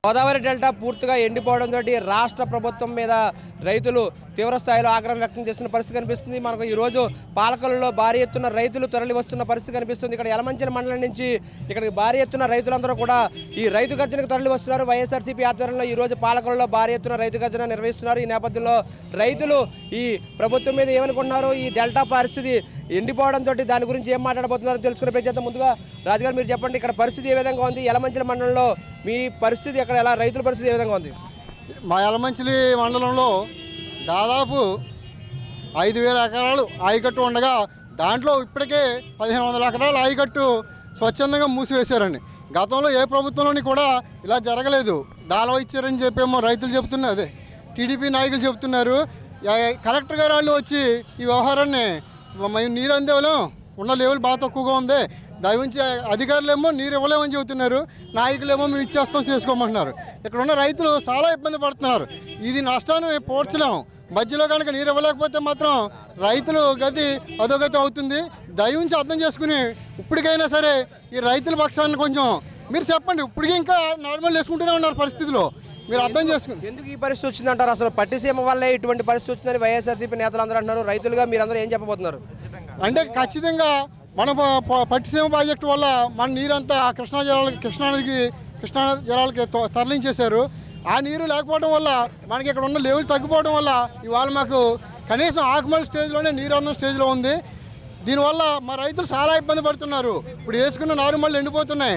Godavari delta పూర్తిగా ఎండిపోవడంతో రాష్ట్ర ప్రభుత్వం మీద రైతులు తీవ్ర స్థాయిలో ఆగ్రహం వ్యక్తం చేస్తున్న పరిస్థితి కనిపిస్తుంది మనకు ఈ రోజు పాలకొల్లులో భారీ ఎత్తున రైతులు తరలి వస్తున్న పరిస్థితి కనిపిస్తుంది ఇక్కడ యలమంచిన మండలం నుంచి ఇక్కడికి భారీ ఎత్తున రైతులందరూ కూడా ఈ రైతు గర్జనకు తరలి వస్తున్నారు వైఎస్ఆర్సీపీ ఆధ్వర్యంలో ఈ రోజు పాలకొల్లులో భారీ ఎత్తున రైతు గర్జన నిర్వహిస్తున్నారు ఈ నేపథ్యంలో రైతులు ఈ ప్రభుత్వం మీద ఏమనుకుంటున్నారు ఈ డెల్టా పరిస్థితి ఎండిపోవడంతో దాని గురించి ఏం మాట్లాడబోతున్నారో తెలుసుకునే ప్రయత్నం ముందుగా రాజుగారు మీరు చెప్పండి ఇక్కడ పరిస్థితి ఏ విధంగా ఉంది యలమంచిన మండలంలో మీ పరిస్థితి ఇక్కడ ఎలా రైతుల పరిస్థితి ఏ విధంగా ఉంది మా యలమంచిలి మండలంలో దాదాపు ఐదు వేల ఎకరాలు ఆయకట్టు ఉండగా దాంట్లో ఇప్పటికే పదిహేను వందల ఎకరాలు ఆయకట్టు స్వచ్ఛందంగా మూసివేశారండి గతంలో ఏ ప్రభుత్వంలోని కూడా ఇలా జరగలేదు దాలో ఇచ్చారని చెప్పేమో రైతులు చెప్తున్నారు అదే టీడీపీ నాయకులు చెప్తున్నారు యా- కలెక్టర్ గారు వాళ్ళు వచ్చి ఈ వ్యవహారాన్ని మేము నీరు అందేవాళ్ళం ఉన్న లెవెల్ బాగా తక్కువగా ఉంది దయవుంచి అధికారులేమో నీరు ఇవ్వలేమని చెబుతున్నారు నాయకులేమో మేము ఇచ్చేస్తాం చేసుకోమంటున్నారు ఇక్కడ ఉన్న రైతులు చాలా ఇబ్బంది పడుతున్నారు ఇది నష్టాన్ని మేము పోడ్చలేము మధ్యలో కనుక నీరు ఇవ్వలేకపోతే మాత్రం రైతులు గతి అధోగతి అవుతుంది దయవుంచి అర్థం చేసుకుని ఇప్పటికైనా సరే ఈ రైతుల పక్షాన్ని కొంచెం మీరు చెప్పండి ఇప్పటికీ ఇంకా నార్మల్ వేసుకుంటూనే ఉన్నారు పరిస్థితిలో మీరు అర్థం చేసుకుని ఎందుకు ఈ పరిస్థితి వచ్చిందంటారు అసలు పట్టిసీమ వల్లే ఇటువంటి పరిస్థితి వచ్చిందని వైఎస్ఆర్సీపీ నేతలు అందరూ అంటున్నారు రైతులుగా మీరందరూ ఏం చెప్పబోతున్నారు అంటే ఖచ్చితంగా మన ప- ప- పట్టిసీమ ప్రాజెక్టు వల్ల మన నీరంతా కృష్ణా జలాలకి కృష్ణా నదికి కృష్ణా జలాలకి త- తరలించేశారు ఆ నీరు లేకపోవడం వల్ల మనకి ఇక్కడ ఉన్న లెవెల్ తగ్గిపోవడం వల్ల ఇవాళ మాకు కనీసం ఆకుమల్ స్టేజ్లోనే నీరు అందం స్టేజ్లో ఉంది దీనివల్ల మా రైతులు చాలా ఇబ్బంది పడుతున్నారు ఇప్పుడు వేసుకున్న నారుమళ్ళు ఎండిపోతున్నాయి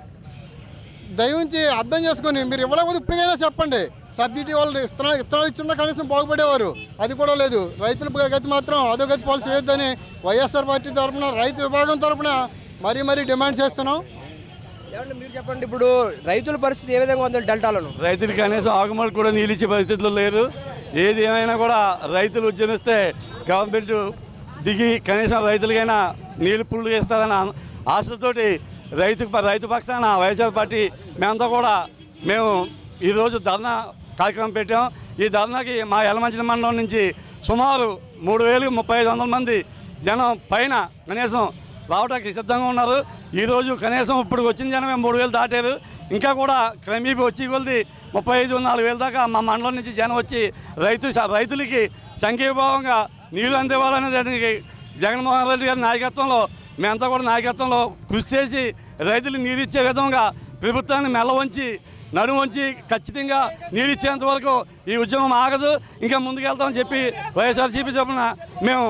దయవుంచి అర్థం చేసుకొని మీరు ఇవ్వలేకపోతే ఇప్పటికైనా చెప్పండి సబ్సిడీ వాళ్ళు ఇత్తనాలు ఇత్తనాలు ఇచ్చిన కనీసం బాగుపడేవారు అది కూడా లేదు రైతుల గతి మాత్రం అదో గతి పాలు చేయొద్దని వైఎస్ఆర్ పార్టీ తరఫున రైతు విభాగం తరఫున మరీ మరీ డిమాండ్ చేస్తున్నాం ఏమంటే మీరు చెప్పండి ఇప్పుడు రైతుల పరిస్థితి ఏ విధంగా ఉంది డెల్టాలను రైతులు కనీసం ఆగుమలు కూడా నీళ్ళు ఇచ్చే పరిస్థితులు లేరు ఏది ఏమైనా కూడా రైతులు ఉద్యమిస్తే గవర్నమెంట్ దిగి కనీసం రైతులకైనా నీళ్ళు పుల్లు ఇస్తుందన్న ఆశతోటి రైతు రైతు పక్షాన వైఎస్ఆర్ పార్టీ మేమంతా కూడా మేము ఈరోజు ధర్నా కార్యక్రమం పెట్టాం ఈ ధర్నాకి మా యలమంచిన మండలం నుంచి సుమారు మూడు వేలు ముప్పై ఐదు వందల మంది జనం పైన కనీసం రావడానికి సిద్ధంగా ఉన్నారు ఈరోజు కనీసం ఇప్పుడు వచ్చిన జనమే మూడు వేలు దాటారు ఇంకా కూడా క్రమీపి వచ్చి కొలిది ముప్పై ఐదు నాలుగు వేల దాకా మా మండలం నుంచి జనం వచ్చి రైతు రైతులకి సంఘీభావంగా నీళ్లు అందేవాలనే దానికి జగన్మోహన్ రెడ్డి గారి నాయకత్వంలో మేమంతా కూడా నాయకత్వంలో కృషి చేసి రైతులకు నీరు ఇచ్చే విధంగా ప్రభుత్వాన్ని మెల్లవంచి నడుము వంచి ఖచ్చితంగా నీరు ఇచ్చేంత వరకు ఈ ఉద్యమం ఆగదు ఇంకా ముందుకెళ్తామని చెప్పి వైఎస్ఆర్సీపీ తరఫున మేము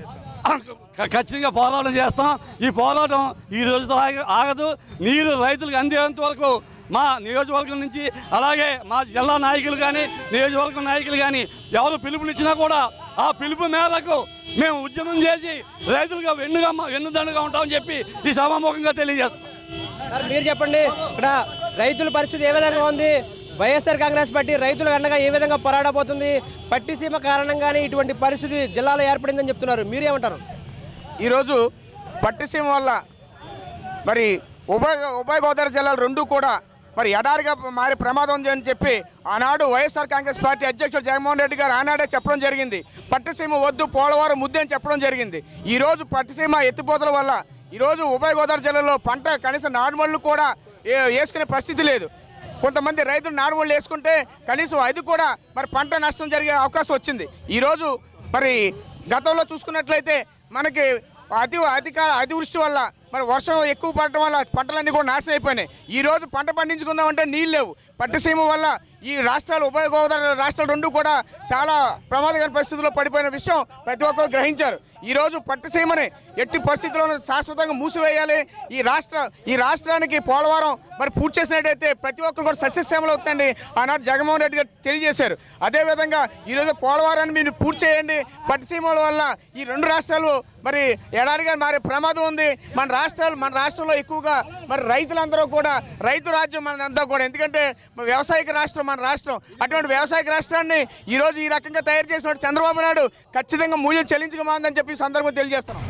ఖ- ఖచ్చితంగా పోరాటం చేస్తాం ఈ పోరాటం ఈ రోజుతో ఆగ- ఆగదు నీరు రైతులకు అందేంత వరకు మా నియోజకవర్గం నుంచి అలాగే మా జిల్లా నాయకులు కానీ నియోజకవర్గం నాయకులు కానీ ఎవరు పిలుపునిచ్చినా కూడా ఆ పిలుపు మేరకు మేము ఉద్యమం చేసి రైతులుగా వెన్నుగా వెన్నుదండుగా ఉంటామని చెప్పి ఈ సభాముఖంగా తెలియజేస్తాం సార్ మీరు చెప్పండి ఇక్కడ రైతుల పరిస్థితి ఏ విధంగా ఉంది వైఎస్ఆర్ కాంగ్రెస్ పార్టీ రైతులకు అండగా ఏ విధంగా పోరాడబోతుంది పట్టిసీమ కారణంగానే ఇటువంటి పరిస్థితి జిల్లాలో ఏర్పడిందని చెప్తున్నారు మీరేమంటారు ఈరోజు పట్టిసీమ వల్ల మరి ఉభయ ఉభయ గోదావరి జిల్లాలు రెండు కూడా మరి ఎడారిగా మారే ప్రమాదం ఉంది అని చెప్పి ఆనాడు వైఎస్ఆర్ కాంగ్రెస్ పార్టీ అధ్యక్షుడు జగన్మోహన్ రెడ్డి గారు ఆనాడే చెప్పడం జరిగింది పట్టిసీమ వద్దు పోలవరం ముద్దు అని చెప్పడం జరిగింది ఈరోజు పట్టిసీమ ఎత్తిపోతల వల్ల ఈరోజు ఉభయ గోదావరి జిల్లాలో పంట కనీసం నార్మల్ కూడా ఏ- వేసుకునే పరిస్థితి లేదు కొంతమంది రైతులు నార్మల్ వేసుకుంటే కనీసం అది కూడా మరి పంట నష్టం జరిగే అవకాశం వచ్చింది ఈరోజు మరి గతంలో చూసుకున్నట్లయితే మనకి అతి అధిక అతివృష్టి వల్ల మరి వర్షం ఎక్కువ పడటం వల్ల పంటలన్నీ కూడా నాశనం అయిపోయినాయి ఈ రోజు పంట పండించుకుందామంటే నీళ్ళు లేవు పట్టుసీమ వల్ల ఈ రాష్ట్రాలు ఉభయ గోదావరి రాష్ట్రాలు రెండు కూడా చాలా ప్రమాదకర పరిస్థితుల్లో పడిపోయిన విషయం ప్రతి ఒక్కరు గ్రహించారు ఈ రోజు పట్టుసీమని ఎట్టి పరిస్థితుల్లోనూ శాశ్వతంగా మూసివేయాలి ఈ రాష్ట్ర ఈ రాష్ట్రానికి పోలవరం మరి పూర్తి చేసినట్టయితే ప్రతి ఒక్కరు కూడా సస్యశ్యామలు అవుతుందండి ఆనాడు జగన్మోహన్ రెడ్డి గారు తెలియజేశారు అదేవిధంగా ఈరోజు పోలవరాన్ని మీరు పూర్తి చేయండి పట్టుసీమల వల్ల ఈ రెండు రాష్ట్రాలు మరి ఎడారిగా మారే ప్రమాదం ఉంది మన రాష్ట్రాలు మన రాష్ట్రంలో ఎక్కువగా మరి రైతులందరూ కూడా రైతు రాజ్యం మనంతా కూడా ఎందుకంటే మన వ్యవసాయక రాష్ట్రం మన రాష్ట్రం అటువంటి వ్యవసాయక రాష్ట్రాన్ని ఈ రోజు ఈ రకంగా తయారు చేసిన చంద్రబాబు నాయుడు ఖచ్చితంగా మూల్యం చెల్లించకమాందని చెప్పి ఈ సందర్భంగా తెలియజేస్తున్నాం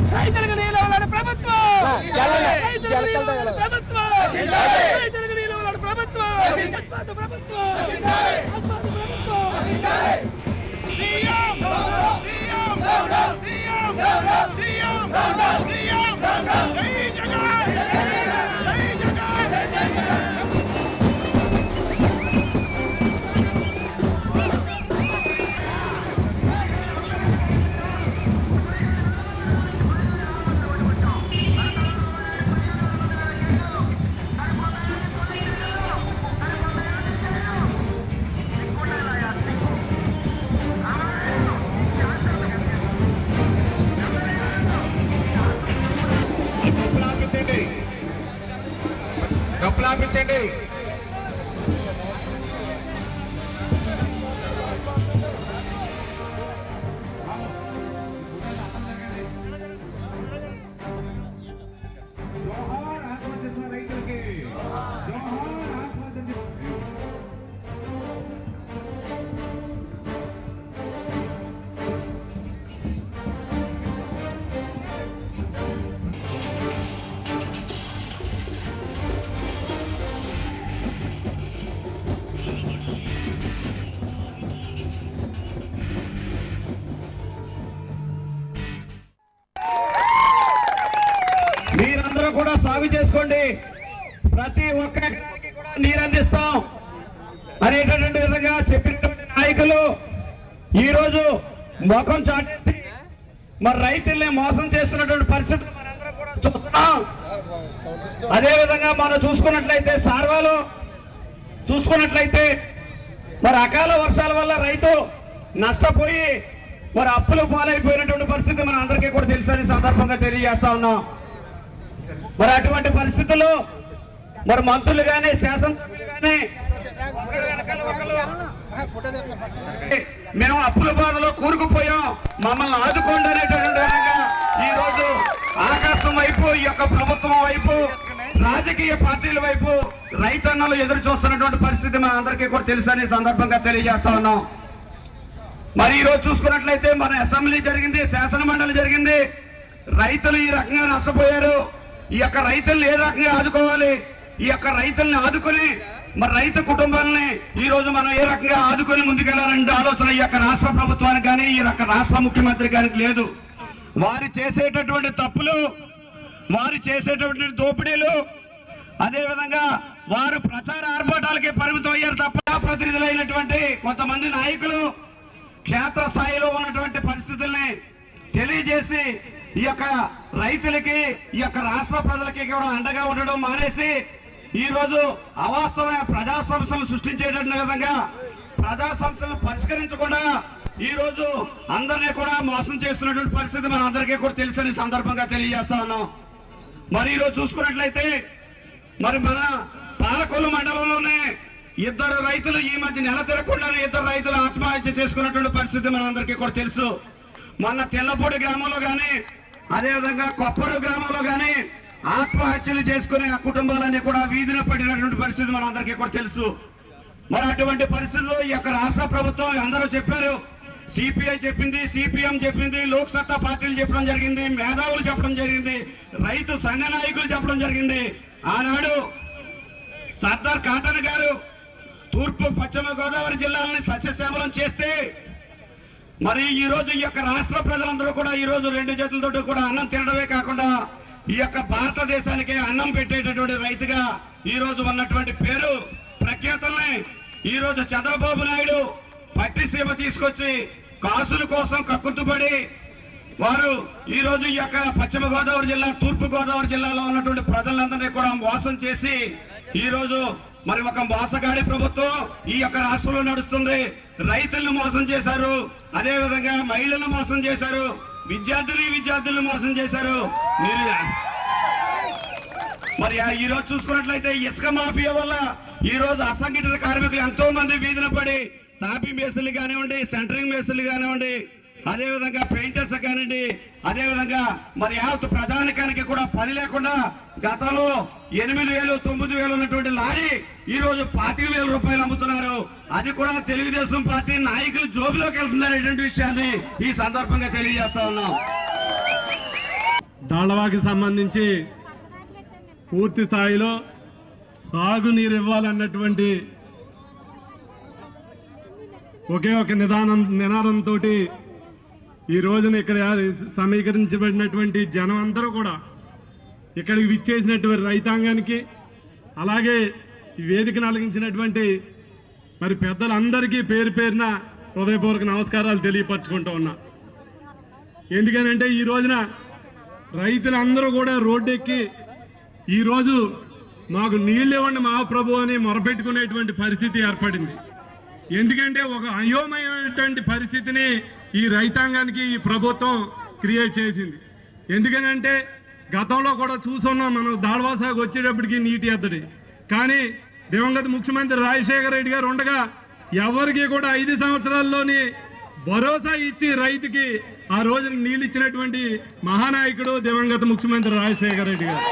రైతులకు నీళ్ళు ఇవ్వాలని ప్రభుత్వం జలగ- రైతులకు జలగ- నీళ్ళు ఇవ్వాలని ప్రభుత్వం రైతులకు నీళ్ళు ఇవ్వాలని ప్రభుత్వం అస్మాతు ప్రభుత్వం అస్మాతు ప్రభుత్వం CM CM CM CM CM జై జగన్ జై జగన్ డబ్బులాపించండి డబ్బులాపించండి జోహార్ ఆత్మహత్య రైతులకి జోహార్ ఆత్మహత్య మీరందరూ కూడా సాగు చేసుకోండి ప్రతి ఒక్క ఎకరానికి కూడా నీరు అందిస్తాం అనేటటువంటి విధంగా చెప్పినటువంటి నాయకులు ఈ రోజు ముఖం చాటేసి మరి రైతుల్ని మోసం చేస్తున్నటువంటి పరిస్థితులు మనందరం కూడా చూస్తున్నాం అదే విధంగా మనం చూసుకున్నట్లయితే సార్వాలో చూసుకున్నట్లయితే మరి అకాల వర్షాల వల్ల రైతు నష్టపోయి మరి అప్పులు పాలైపోయినటువంటి పరిస్థితి మన అందరికీ కూడా తెలుసని సందర్భంగా తెలియజేస్తా ఉన్నాం మరి అటువంటి పరిస్థితుల్లో మరి మంత్రులు కానీ శాసనసభ్యులు కానీ ఒకరి వెనకాల ఒకరు మేము అప్పుల బాధలో కూరుకుపోయాం మమ్మల్ని ఆదుకోండి అనేటటువంటి విధంగా ఈ రోజు ఆకాశం వైపు ఈ యొక్క ప్రభుత్వం వైపు రాజకీయ పార్టీల వైపు రైతన్నలు ఎదురు చూస్తున్నటువంటి పరిస్థితి మన అందరికీ కూడా తెలుసని ఈ సందర్భంగా తెలియజేస్తా ఉన్నాం మరి ఈ రోజు చూసుకున్నట్లయితే మన అసెంబ్లీ జరిగింది శాసన మండలి జరిగింది రైతులు ఈ రకంగా నష్టపోయారు ఈ యొక్క రైతుల్ని ఏ రకంగా ఆదుకోవాలి ఈ యొక్క రైతుల్ని ఆదుకొని మరి రైతు కుటుంబాలని ఈ రోజు మనం ఏ రకంగా ఆదుకొని ముందుకెళ్లాలనే ఆలోచన ఈ యొక్క రాష్ట్ర ప్రభుత్వానికి కానీ ఈ యొక్క రాష్ట్ర ముఖ్యమంత్రి గారికి లేదు వారు చేసేటటువంటి తప్పులు వారు చేసేటటువంటి దోపిడీలు అదేవిధంగా వారు ప్రచార ఆర్భాటాలకే పరిమితం అయ్యారు తప్ప ప్రతినిధులైనటువంటి కొంతమంది నాయకులు క్షేత్ర స్థాయిలో ఉన్నటువంటి పరిస్థితుల్ని తెలియజేసి ఈ యొక్క రైతులకి ఈ యొక్క రాష్ట్ర ప్రజలకి కూడా అండగా ఉండడం మానేసి ఈ రోజు అవాస్తవమైన ప్రజా సమస్యలు సృష్టించేటటువంటి విధంగా ప్రజా సమస్యలను పరిష్కరించకుండా ఈ రోజు అందరినీ కూడా మోసం చేస్తున్నటువంటి పరిస్థితి మన అందరికీ కూడా తెలుసని సందర్భంగా తెలియజేస్తా ఉన్నాం మరి ఈరోజు చూసుకున్నట్లయితే మరి మన పాలకొల్లు మండలంలోనే ఇద్దరు రైతులు ఈ మధ్య నెల తిరగకుండానే ఇద్దరు రైతులు ఆత్మహత్య చేసుకున్నటువంటి పరిస్థితి మనందరికీ కూడా తెలుసు మొన్న తెల్లపూడి గ్రామంలో కానీ అదేవిధంగా కొప్పడు గ్రామంలో కానీ ఆత్మహత్యలు చేసుకునే ఆ కుటుంబాలన్నీ కూడా వీధిన పడినటువంటి పరిస్థితి మనందరికీ కూడా తెలుసు మరి అటువంటి పరిస్థితుల్లో ఈ యొక్క రాష్ట్ర ప్రభుత్వం అందరూ చెప్పారు సిపిఐ చెప్పింది సిపిఎం చెప్పింది లోక్ సత్తా పార్టీలు చెప్పడం జరిగింది మేధావులు చెప్పడం జరిగింది రైతు సంఘ నాయకులు చెప్పడం జరిగింది ఆనాడు సర్దార్ కాటన్ గారు తూర్పు పశ్చిమ గోదావరి జిల్లాలని సస్యశ్యామలం చేస్తే మరి ఈ రోజు ఈ యొక్క రాష్ట్ర ప్రజలందరూ కూడా ఈ రోజు రెండు చేతులతో కూడా అన్నం తినడమే కాకుండా ఈ యొక్క భారతదేశానికి అన్నం పెట్టేటటువంటి రైతుగా ఈ రోజు ఉన్నటువంటి పేరు ప్రఖ్యాతల్ని ఈ రోజు చంద్రబాబు నాయుడు పట్టిసీమ తీసుకొచ్చి కాసుల కోసం కక్కుర్తుపడి వారు ఈ రోజు ఈ యొక్క పశ్చిమ గోదావరి జిల్లా తూర్పు గోదావరి జిల్లాలో ఉన్నటువంటి ప్రజలందరినీ కూడా మోసం చేసి ఈ రోజు మరి ఒక మోసగాడి ప్రభుత్వం ఈ యొక్క రాష్ట్రంలో నడుస్తుంది రైతులను మోసం చేశారు అదే విధంగా మహిళలను మోసం చేశారు విద్యార్థులు విద్యార్థులను మోసం చేశారు మీరు మరి ఆ ఈ రోజు చూసుకున్నట్లయితే ఇసుక మాఫియా వల్ల ఈ రోజు అసంఘటిత కార్మికులు ఎంతో మంది వీధిన పడి తాపీ మేసులు కానివ్వండి సెంటరింగ్ మేసులు కానివ్వండి అదేవిధంగా పెయింటర్స్ కానివ్వండి అదేవిధంగా మరి యావత్ ప్రధానికానికి కూడా పని లేకుండా గతంలో ఎనిమిది వేలు తొమ్మిది వేలు ఉన్నటువంటి లారీ ఈ రోజు పాతిక వేల రూపాయలు అమ్ముతున్నారు అది కూడా తెలుగుదేశం పార్టీ నాయకులు జోబులోకి వెళ్తుందనేటువంటి విషయాన్ని ఈ సందర్భంగా తెలియజేస్తా ఉన్నాం దాళ్ళవాకి సంబంధించి పూర్తి స్థాయిలో సాగునీరు ఇవ్వాలన్నటువంటి ఒకే ఒక నిదానం నినాదంతో ఈ రోజున ఇక్కడ సమీకరించబడినటువంటి జనం అందరూ కూడా ఇక్కడికి విచ్చేసినటువంటి రైతాంగానికి అలాగే ఈ వేదికను అలగించినటువంటి మరి పెద్దలందరికీ పేరు పేరున హృదయపూర్వక నమస్కారాలు తెలియపరచుకుంటూ ఉన్నా ఎందుకనంటే ఈ రోజున రైతులందరూ కూడా రోడ్డెక్కి ఈరోజు మాకు నీళ్ళు ఇవ్వండి మహాప్రభు అని మొరపెట్టుకునేటువంటి పరిస్థితి ఏర్పడింది ఎందుకంటే ఒక అయోమయమైనటువంటి పరిస్థితిని ఈ రైతాంగానికి ఈ ప్రభుత్వం క్రియేట్ చేసింది ఎందుకనంటే గతంలో కూడా చూసున్నాం మనం దాళ్వాసాకు వచ్చేటప్పటికి నీటి ఎద్దడి కానీ దివంగత ముఖ్యమంత్రి రాజశేఖర రెడ్డి గారు ఉండగా ఎవరికి కూడా ఐదు సంవత్సరాల్లోని భరోసా ఇచ్చి రైతుకి ఆ రోజున నీళ్ళు ఇచ్చినటువంటి మహానాయకుడు దివంగత ముఖ్యమంత్రి రాజశేఖర రెడ్డి గారు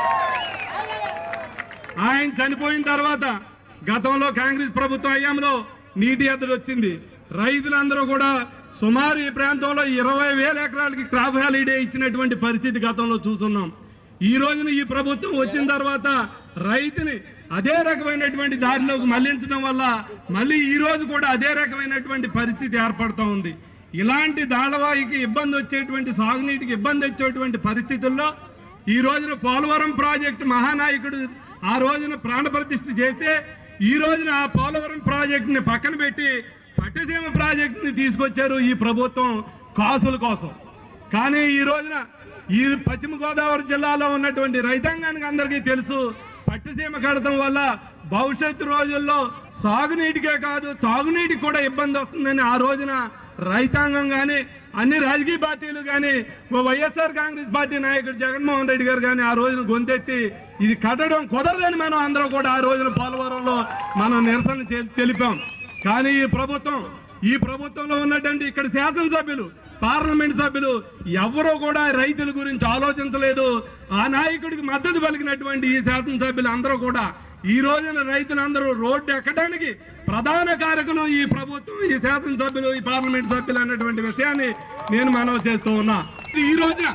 ఆయన చనిపోయిన తర్వాత గతంలో కాంగ్రెస్ ప్రభుత్వం హయాంలో నీటి ఎద్దడి వచ్చింది రైతులందరూ కూడా సుమారు ఈ ప్రాంతంలో ఇరవై వేల ఎకరాలకి క్రాప్ హాలిడే ఇచ్చినటువంటి పరిస్థితి గతంలో చూస్తున్నాం ఈ రోజున ఈ ప్రభుత్వం వచ్చిన తర్వాత రైతుని అదే రకమైనటువంటి దారిలోకి మళ్లించడం వల్ల మళ్ళీ ఈ రోజు కూడా అదే రకమైనటువంటి పరిస్థితి ఏర్పడుతూ ఉంది ఇలాంటి దాళవాయికి ఇబ్బంది వచ్చేటువంటి సాగునీటికి ఇబ్బంది వచ్చేటువంటి పరిస్థితుల్లో ఈ రోజున పోలవరం ప్రాజెక్టు మహానాయకుడు ఆ రోజున ప్రాణప్రతిష్ఠ చేస్తే ఈ రోజున ఆ పోలవరం ప్రాజెక్టుని పక్కన పెట్టి పట్టసీమ ప్రాజెక్టుని తీసుకొచ్చారు ఈ ప్రభుత్వం కాసుల కోసం కానీ ఈ రోజున ఈ పశ్చిమ గోదావరి జిల్లాలో ఉన్నటువంటి రైతాంగానికి అందరికీ తెలుసు పట్టుసీమ కడటం వల్ల భవిష్యత్తు రోజుల్లో సాగునీటికే కాదు తాగునీటికి కూడా ఇబ్బంది వస్తుందని ఆ రోజున రైతాంగం కానీ అన్ని రాజకీయ పార్టీలు కానీ వైఎస్ఆర్ కాంగ్రెస్ పార్టీ నాయకుడు జగన్మోహన్ రెడ్డి గారు కానీ ఆ రోజున గొంతెత్తి ఇది కట్టడం కుదరదని మనం అందరం కూడా ఆ రోజున పోలవరంలో మనం నిరసన చే- తెలిపాం కానీ ఈ ప్రభుత్వం ఈ ప్రభుత్వంలో ఉన్నటువంటి ఇక్కడ శాసనసభ్యులు పార్లమెంట్ సభ్యులు ఎవరూ కూడా రైతుల గురించి ఆలోచించలేదు ఆ నాయకుడికి మద్దతు పలికినటువంటి ఈ శాసనసభ్యులు అందరూ కూడా ఈ రోజున రైతులందరూ రోడ్డు ఎక్కడానికి ప్రధాన కారకులు ఈ ప్రభుత్వం ఈ శాసనసభ్యులు ఈ పార్లమెంట్ సభ్యులు అన్నటువంటి విషయాన్ని నేను మనవి చేస్తూ ఉన్నా ఈ రోజున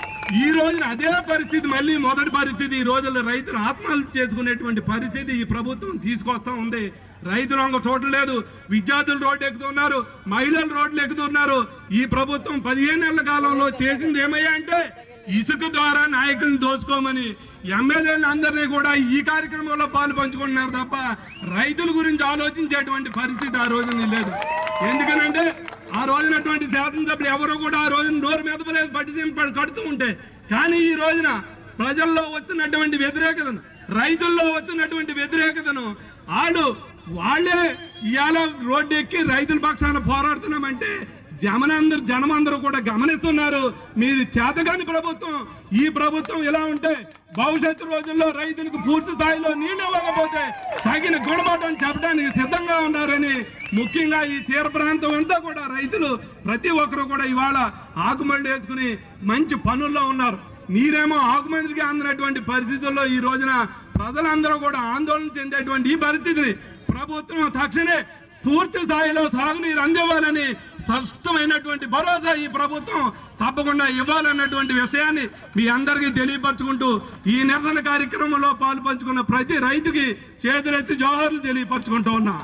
ఈ రోజున అదే పరిస్థితి మళ్ళీ మొదటి పరిస్థితి ఈ రోజుల్లో రైతులు ఆత్మహత్య చేసుకునేటువంటి పరిస్థితి ఈ ప్రభుత్వం తీసుకొస్తా ఉంది రైతులు అంగ చూడలేదు విద్యార్థులు రోడ్డు ఎక్కుతున్నారు మహిళలు రోడ్లు ఎక్కుతున్నారు ఈ ప్రభుత్వం పదిహేను నెలల కాలంలో చేసింది ఏమయ్యా అంటే ఇసుక ద్వారా నాయకులను దోచుకోమని ఎమ్మెల్యేలు అందరినీ కూడా ఈ కార్యక్రమంలో పాలు పంచుకుంటున్నారు తప్ప రైతుల గురించి ఆలోచించేటువంటి పరిస్థితి ఆ రోజున లేదు ఎందుకనంటే ఆ రోజునటువంటి శాసనసభ్యులు ఎవరు కూడా ఆ రోజున నోరు మెదపలేదు పట్టిసీమ కడుతూ ఉంటే కానీ ఈ రోజున ప్రజల్లో వస్తున్నటువంటి వ్యతిరేకతను రైతుల్లో వస్తున్నటువంటి వ్యతిరేకతను వాళ్ళు వాళ్ళే ఇవాళ రోడ్డు ఎక్కి రైతుల పక్షాన పోరాడుతున్నామంటే జమనందరూ జనమందరూ కూడా గమనిస్తున్నారు మీది చేతగాని ప్రభుత్వం ఈ ప్రభుత్వం ఇలా ఉంటే భవిష్యత్తు రోజుల్లో రైతులకు పూర్తి స్థాయిలో నీళ్లు ఇవ్వకపోతే తగిన గుణపాఠం చెప్పడానికి సిద్ధంగా ఉన్నారని ముఖ్యంగా ఈ తీర ప్రాంతం అంతా కూడా రైతులు ప్రతి ఒక్కరు కూడా ఇవాళ ఆకుమళ్ళు వేసుకుని మంచి పనుల్లో ఉన్నారు మీరేమో ఆకుమందికి అందినటువంటి పరిస్థితుల్లో ఈ రోజున ప్రజలందరూ కూడా ఆందోళన చెందేటువంటి ఈ పరిస్థితిని ప్రభుత్వం తక్షణే పూర్తి స్థాయిలో సాగునీరు అందివ్వాలని స్పష్టమైనటువంటి భరోసా ఈ ప్రభుత్వం తప్పకుండా ఇవ్వాలన్నటువంటి విషయాన్ని మీ అందరికీ తెలియపరచుకుంటూ ఈ నిరసన కార్యక్రమంలో పాలు పంచుకున్న ప్రతి రైతుకి చేతులెత్తి జోహార్లు తెలియపరచుకుంటూ ఉన్నా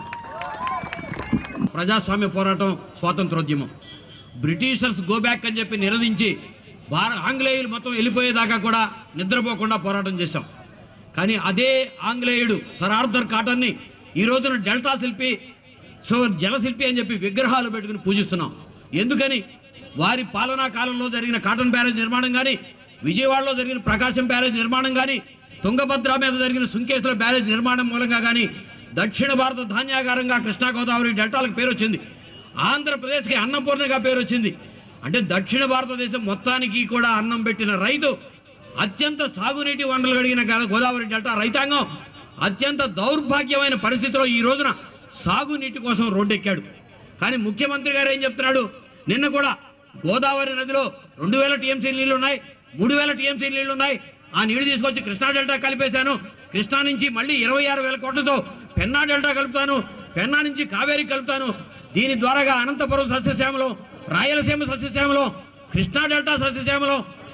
ప్రజాస్వామ్య పోరాటం స్వాతంత్రోద్యమం బ్రిటిషర్స్ గో బ్యాక్ అని చెప్పి నిరదించి భార ఆంగ్లేయులు మొత్తం వెళ్ళిపోయేదాకా కూడా నిద్రపోకుండా పోరాటం చేశాం కానీ అదే ఆంగ్లేయుడు సర్ ఆర్థర్ కాటన్ని ఈ రోజున డెల్టా శిల్పి సో జలశిల్పి అని చెప్పి విగ్రహాలు పెట్టుకుని పూజిస్తున్నాం ఎందుకని వారి పాలనా కాలంలో జరిగిన కాటన్ బ్యారేజ్ నిర్మాణం కానీ విజయవాడలో జరిగిన ప్రకాశం బ్యారేజ్ నిర్మాణం కానీ తుంగభద్ర మీద జరిగిన సుంకేశ్వర బ్యారేజ్ నిర్మాణం మూలంగా కానీ దక్షిణ భారత ధాన్యాగారంగా కృష్ణా గోదావరి డెల్టాలకు పేరు వచ్చింది ఆంధ్రప్రదేశ్కి అన్నపూర్ణగా పేరు వచ్చింది అంటే దక్షిణ భారతదేశం మొత్తానికి కూడా అన్నం పెట్టిన రైతు అత్యంత సాగునీటి వనరులు కలిగిన గ- గోదావరి డెల్టా రైతాంగం అత్యంత దౌర్భాగ్యమైన పరిస్థితిలో ఈ రోజున సాగునీటి కోసం రోడ్డెక్కాడు కానీ ముఖ్యమంత్రి గారు ఏం చెప్తున్నాడు నిన్న కూడా గోదావరి నదిలో రెండు వేల టీఎంసీ నీళ్లు ఉన్నాయి మూడు వేల టీఎంసీ నీళ్లు ఉన్నాయి ఆ నీళ్లు తీసుకొచ్చి కృష్ణా డెల్టా కలిపేశాను కృష్ణా నుంచి మళ్ళీ ఇరవై ఆరు వేల కోట్లతో పెన్నా డెల్టా కలుపుతాను పెన్నా నుంచి కావేరీ కలుపుతాను దీని ద్వారాగా అనంతపురం సస్యశ్యామలం రాయలసీమ సస్యశ్యామలం కృష్ణా డెల్టా సస్యశ్యామలం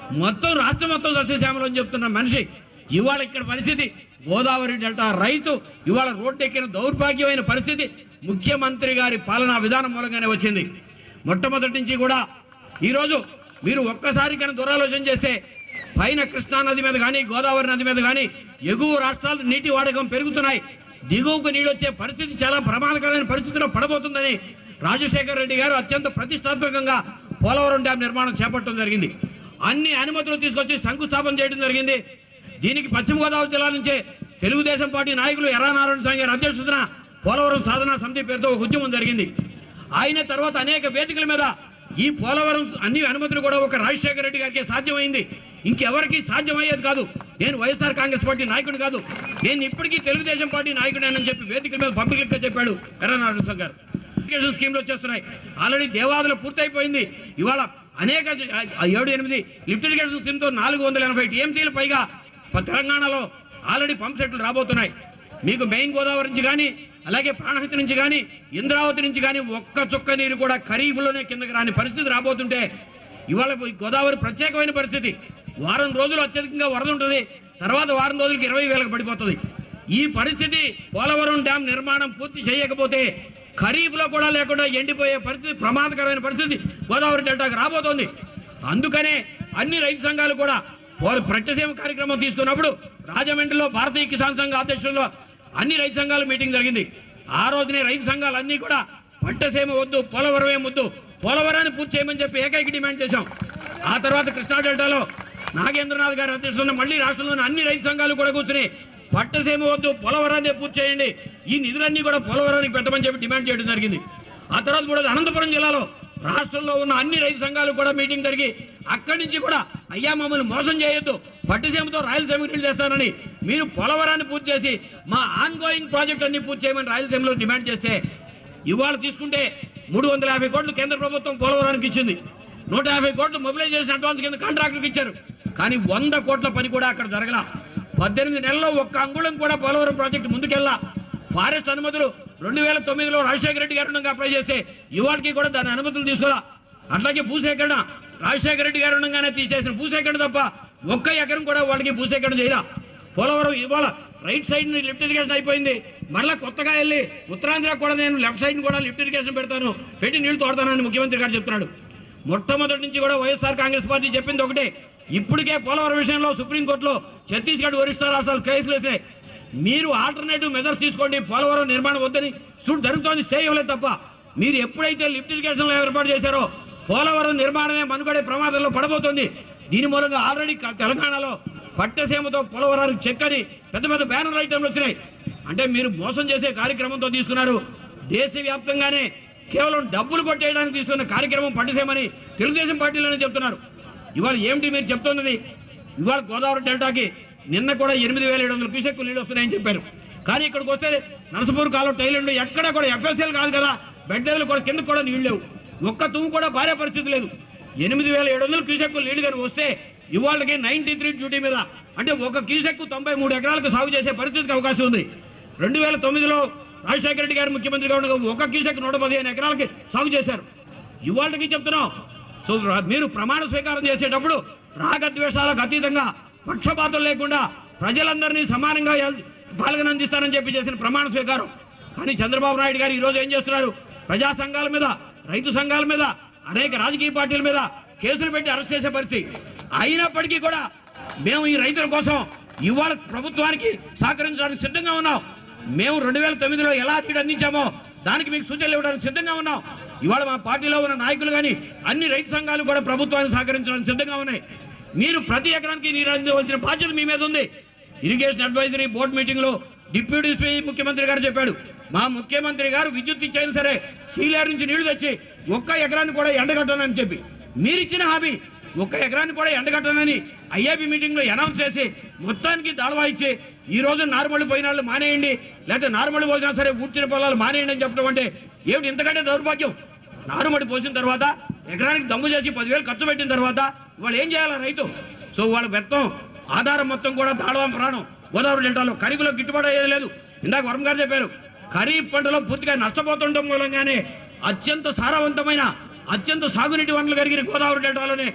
మొత్తం రాష్ట్రం మొత్తం సస్యశ్యామలం అని చెప్తున్న మనిషి ఇవాళ ఇక్కడ పరిస్థితి గోదావరి డెల్టా రైతు ఇవాళ రోడ్డెక్కిన దౌర్భాగ్యమైన పరిస్థితి ముఖ్యమంత్రి గారి పాలనా విధానం మూలంగానే వచ్చింది మొట్టమొదటి నుంచి కూడా ఈరోజు మీరు ఒక్కసారి కనుక దురాలోచన చేస్తే పైన కృష్ణా నది మీద కానీ గోదావరి నది మీద కానీ ఎగువ రాష్ట్రాలు నీటి వాడకం పెరుగుతున్నాయి దిగువకు నీళ్ళు వచ్చే పరిస్థితి చాలా ప్రమాదకరమైన పరిస్థితిలో పడబోతుందని రాజశేఖర రెడ్డి గారు అత్యంత ప్రతిష్టాత్మకంగా పోలవరం డ్యాం నిర్మాణం చేపట్టడం జరిగింది అన్ని అనుమతులు తీసుకొచ్చి శంకుస్థాపన చేయడం జరిగింది దీనికి పశ్చిమ గోదావరి జిల్లా నుంచే తెలుగుదేశం పార్టీ నాయకులు ఎర్రా నారాయణ స్వామి గారి అధ్యక్షతన పోలవరం సాధనా సమితి పేరుతో ఒక ఉద్యమం జరిగింది ఆయన తర్వాత అనేక వేదికల మీద ఈ పోలవరం అన్ని అనుమతులు కూడా ఒక రాజశేఖర రెడ్డి గారికి సాధ్యమైంది ఇంకెవరికి సాధ్యమయ్యేది కాదు నేను వైఎస్ఆర్ కాంగ్రెస్ పార్టీ నాయకుడు కాదు నేను ఇప్పటికీ తెలుగుదేశం పార్టీ నాయకుడేనని చెప్పి వేదికల మీద పబ్లిక్గా చెప్పాడు ఎర్రనారాయణ స్వామి గారు ఇరిగేషన్ స్కీమ్లు వచ్చేస్తున్నాయి ఆల్రెడీ దేవాదులు పూర్తయిపోయింది ఇవాళ అనేక ఆ ఏడు ఎనిమిది లిఫ్ట్ ఇరిగేషన్ స్కీమ్తో నాలుగు వందల ఎనభై టీఎంసీలు పైగా ప- తెలంగాణలో ఆల్రెడీ పంప్ సెట్లు రాబోతున్నాయి మీకు మెయిన్ గోదావరి నుంచి కానీ అలాగే ప్రాణహిత నుంచి కానీ ఇంద్రావతి నుంచి కానీ ఒక్క చుక్క నీరు కూడా ఖరీఫ్లోనే కిందకి రాని పరిస్థితి రాబోతుంటే ఇవాళ ఈ గోదావరి ప్రత్యేకమైన పరిస్థితి వారం రోజులు అత్యధికంగా వరద ఉంటుంది తర్వాత వారం రోజులకి ఇరవై వేలకు పడిపోతుంది ఈ పరిస్థితి పోలవరం డ్యాం నిర్మాణం పూర్తి చేయకపోతే ఖరీఫ్లో కూడా లేకుండా ఎండిపోయే పరిస్థితి ప్రమాదకరమైన పరిస్థితి గోదావరి డెల్టాకు రాబోతోంది అందుకనే అన్ని రైతు సంఘాలు కూడా వారు ప్రత్యసేమ కార్యక్రమం తీసుకున్నప్పుడు రాజమండ్రిలో భారతీయ కిసాన్ సంఘ అధ్యక్షుల్లో అన్ని రైతు సంఘాల మీటింగ్ జరిగింది ఆ రోజునే రైతు సంఘాలు అన్ని కూడా పట్టసీమ వద్దు పోలవరమే వద్దు పోలవరాన్ని పూర్తి చేయమని చెప్పి ఏకైక డిమాండ్ చేశాం ఆ తర్వాత కృష్ణా డెల్టాలో నాగేంద్రనాథ్ గారి అధ్యక్షతన మళ్ళీ రాష్ట్రంలోని అన్ని రైతు సంఘాలు కూడా కూర్చుని పట్టసీమ వద్దు పోలవరాన్ని పూర్తి చేయండి ఈ నిధులన్నీ కూడా పోలవరానికి పెట్టమని చెప్పి డిమాండ్ చేయడం జరిగింది ఆ తర్వాత కూడా అనంతపురం జిల్లాలో రాష్ట్రంలో ఉన్న అన్ని రైతు సంఘాలు కూడా మీటింగ్ జరిగి అక్కడి నుంచి కూడా అయ్యా మమ్మల్ని మోసం చేయొద్దు పట్టిసీమతో రాయలసీమ నీళ్ళు చేస్తానని మీరు పోలవరాన్ని పూర్తి చేసి మా ఆన్ గోయింగ్ ప్రాజెక్ట్ అన్ని పూర్తి చేయమని రాయలసీమలో డిమాండ్ చేస్తే ఇవాళ తీసుకుంటే మూడు వందల యాభై కోట్లు కేంద్ర ప్రభుత్వం పోలవరానికి ఇచ్చింది నూట యాభై కోట్లు మొబిలైజేషన్ అడ్వాన్స్ కింద కాంట్రాక్టర్కి ఇచ్చారు కానీ వంద కోట్ల పని కూడా అక్కడ జరగల పద్దెనిమిది నెలల్లో ఒక్క అంగుళం కూడా పోలవరం ప్రాజెక్టు ముందుకెళ్ళా ఫారెస్ట్ అనుమతులు రెండు వేల తొమ్మిదిలో రాజశేఖర రెడ్డి గారు ఉండగా అప్లై చేస్తే ఇవాళకి కూడా దాని అనుమతులు తీసుకోరా అట్లాగే భూసేకరణ రాజశేఖర రెడ్డి గారు ఉండగానే తీసేసిన భూసేకరణ తప్ప ఒక్క ఎకరం కూడా వాళ్ళకి భూసేకరణ చేయరా పోలవరం ఇవాళ రైట్ సైడ్ ని లిఫ్ట్ ఇరిగేషన్ అయిపోయింది మళ్ళా కొత్తగా వెళ్ళి ఉత్తరాంధ్ర కూడా నేను లెఫ్ట్ సైడ్ కూడా లిఫ్ట్ ఇరిగేషన్ పెడతాను పెట్టి నీళ్లు తోడతానని ముఖ్యమంత్రి గారు చెప్తున్నాడు మొట్టమొదటి నుంచి కూడా వైఎస్ఆర్ కాంగ్రెస్ పార్టీ చెప్పింది ఒకటే ఇప్పటికే పోలవరం విషయంలో సుప్రీంకోర్టులో ఛత్తీస్గఢ్ ఒరిస్సా రాష్ట్రాలు కేసులు వేసాయి మీరు ఆల్టర్నేటివ్ మెజర్స్ తీసుకోండి పోలవరం నిర్మాణం వద్దని సూట్ జరుగుతోంది స్టే ఇవ్వలేదు తప్ప మీరు ఎప్పుడైతే లిఫ్ట్ ఇరిగేషన్లో ఏర్పాటు చేశారో పోలవరం నిర్మాణమే మనుగడే ప్రమాదంలో పడబోతోంది దీని మూలంగా ఆల్రెడీ క- తెలంగాణలో పట్టసీమతో పోలవరానికి చెక్కని పెద్ద పెద్ద బ్యానర్ ఐటమ్లు వచ్చినాయి అంటే మీరు మోసం చేసే కార్యక్రమంతో తీసుకున్నారు దేశవ్యాప్తంగానే కేవలం డబ్బులు కొట్టేయడానికి తీసుకున్న కార్యక్రమం పట్టిసేమని తెలుగుదేశం పార్టీలోనే చెప్తున్నారు ఇవాళ ఏమిటి మీరు చెప్తున్నది ఇవాళ గోదావరి డెల్టాకి నిన్న కూడా ఎనిమిది వేల ఏడు వందల క్యూసెక్కు నీళ్ళు వస్తున్నాయని చెప్పారు కానీ ఇక్కడికి వస్తే నరసపూర్ కాలం టైలండ్ ఎక్కడ కూడా ఎఫ్ఎస్ఎల్ కాదు కదా బెడ్ లెవెల్ కూడా కిందకు కూడా నీళ్ళు లేవు ఒక్క తుమ్ము కూడా భార్య పరిస్థితి లేదు ఎనిమిది వేల ఏడు వందల క్యూసెక్కు నీళ్లు కానీ వస్తే ఇవాళకి నైన్టీ త్రీ డ్యూటీ మీద అంటే ఒక క్యూసెక్కు తొంభై మూడు ఎకరాలకు సాగు చేసే పరిస్థితికి అవకాశం ఉంది రెండు వేల తొమ్మిదిలో రాజశేఖర రెడ్డి గారు ముఖ్యమంత్రిగా ఉండగా ఒక క్యూసెక్ నూట పదిహేను ఎకరాలకి సాగు చేశారు ఇవాళకి చెప్తున్నాం సో రా- మీరు ప్రమాణ స్వీకారం చేసేటప్పుడు రాగద్వేషాలకు అతీతంగా పక్షపాతం లేకుండా ప్రజలందరినీ సమానంగా ఎల్- పాల్గొన అందిస్తానని చెప్పి చేసిన ప్రమాణ స్వీకారం కానీ చంద్రబాబు నాయుడు గారు ఈరోజు ఏం చేస్తున్నారు ప్రజా సంఘాల మీద రైతు సంఘాల మీద అనేక రాజకీయ పార్టీల మీద కేసులు పెట్టి అరెస్ట్ చేసే పరిస్థితి అయినప్పటికీ కూడా మేము ఈ రైతుల కోసం ఇవాళ ప్రభుత్వానికి సహకరించడానికి సిద్ధంగా ఉన్నాం మేము రెండు వేల తొమ్మిదిలో ఎలా తీడు అందించామో దానికి మీకు సూచనలు ఇవ్వడానికి సిద్ధంగా ఉన్నాం ఇవాళ మా పార్టీలో ఉన్న నాయకులు కానీ అన్ని రైతు సంఘాలు కూడా ప్రభుత్వానికి సహకరించడానికి సిద్ధంగా ఉన్నాయి మీరు ప్రతి ఎకరానికి నీరు అందించవలసిన బాధ్యత మీ మీద ఉంది ఇరిగేషన్ అడ్వైజరీ బోర్డు మీటింగ్ లో డిప్యూటీ స్పీ- ముఖ్యమంత్రి గారు చెప్పాడు మా ముఖ్యమంత్రి గారు విద్యుత్ ఇచ్చైనా సరే సీలేరు నుంచి నీళ్లు తెచ్చి ఒక్క ఎకరాన్ని కూడా ఎండగట్టనని చెప్పి మీరిచ్చిన హామీ ఒక్క ఎకరాన్ని కూడా ఎండగట్టనని ఐఏబీ మీటింగ్ లో అనౌన్స్ చేసి మొత్తానికి దాళవా ఇచ్చి ఈ రోజు నార్మల్ పోయిన వాళ్ళు మానేయండి లేకపోతే నార్మల్ పోసినా సరే ఊడ్చిన పొలాలు మానేయండి అని చెప్పడం అంటే ఏమిటి ఇంతకంటే దౌర్భాగ్యం నారుమడి పోసిన తర్వాత ఎకరానికి దమ్ము చేసి పదివేలు ఖర్చు పెట్టిన తర్వాత వాళ్ళు ఏం చేయాలి రైతు సో వాళ్ళ వ్యర్థం ఆధారం మొత్తం కూడా దాడవం ప్రాణం గోదావరి డెల్టాలో ఖరీఫ్లో గిట్టుబాటు అయ్యేది లేదు ఇందాక వరం గారు చెప్పారు ఖరీఫ్ పంటలో పూర్తిగా నష్టపోతుండడం మూలంగానే అత్యంత సారవంతమైన అత్యంత సాగునీటి వనరులు కలిగిన గోదావరి డెల్టాలోనే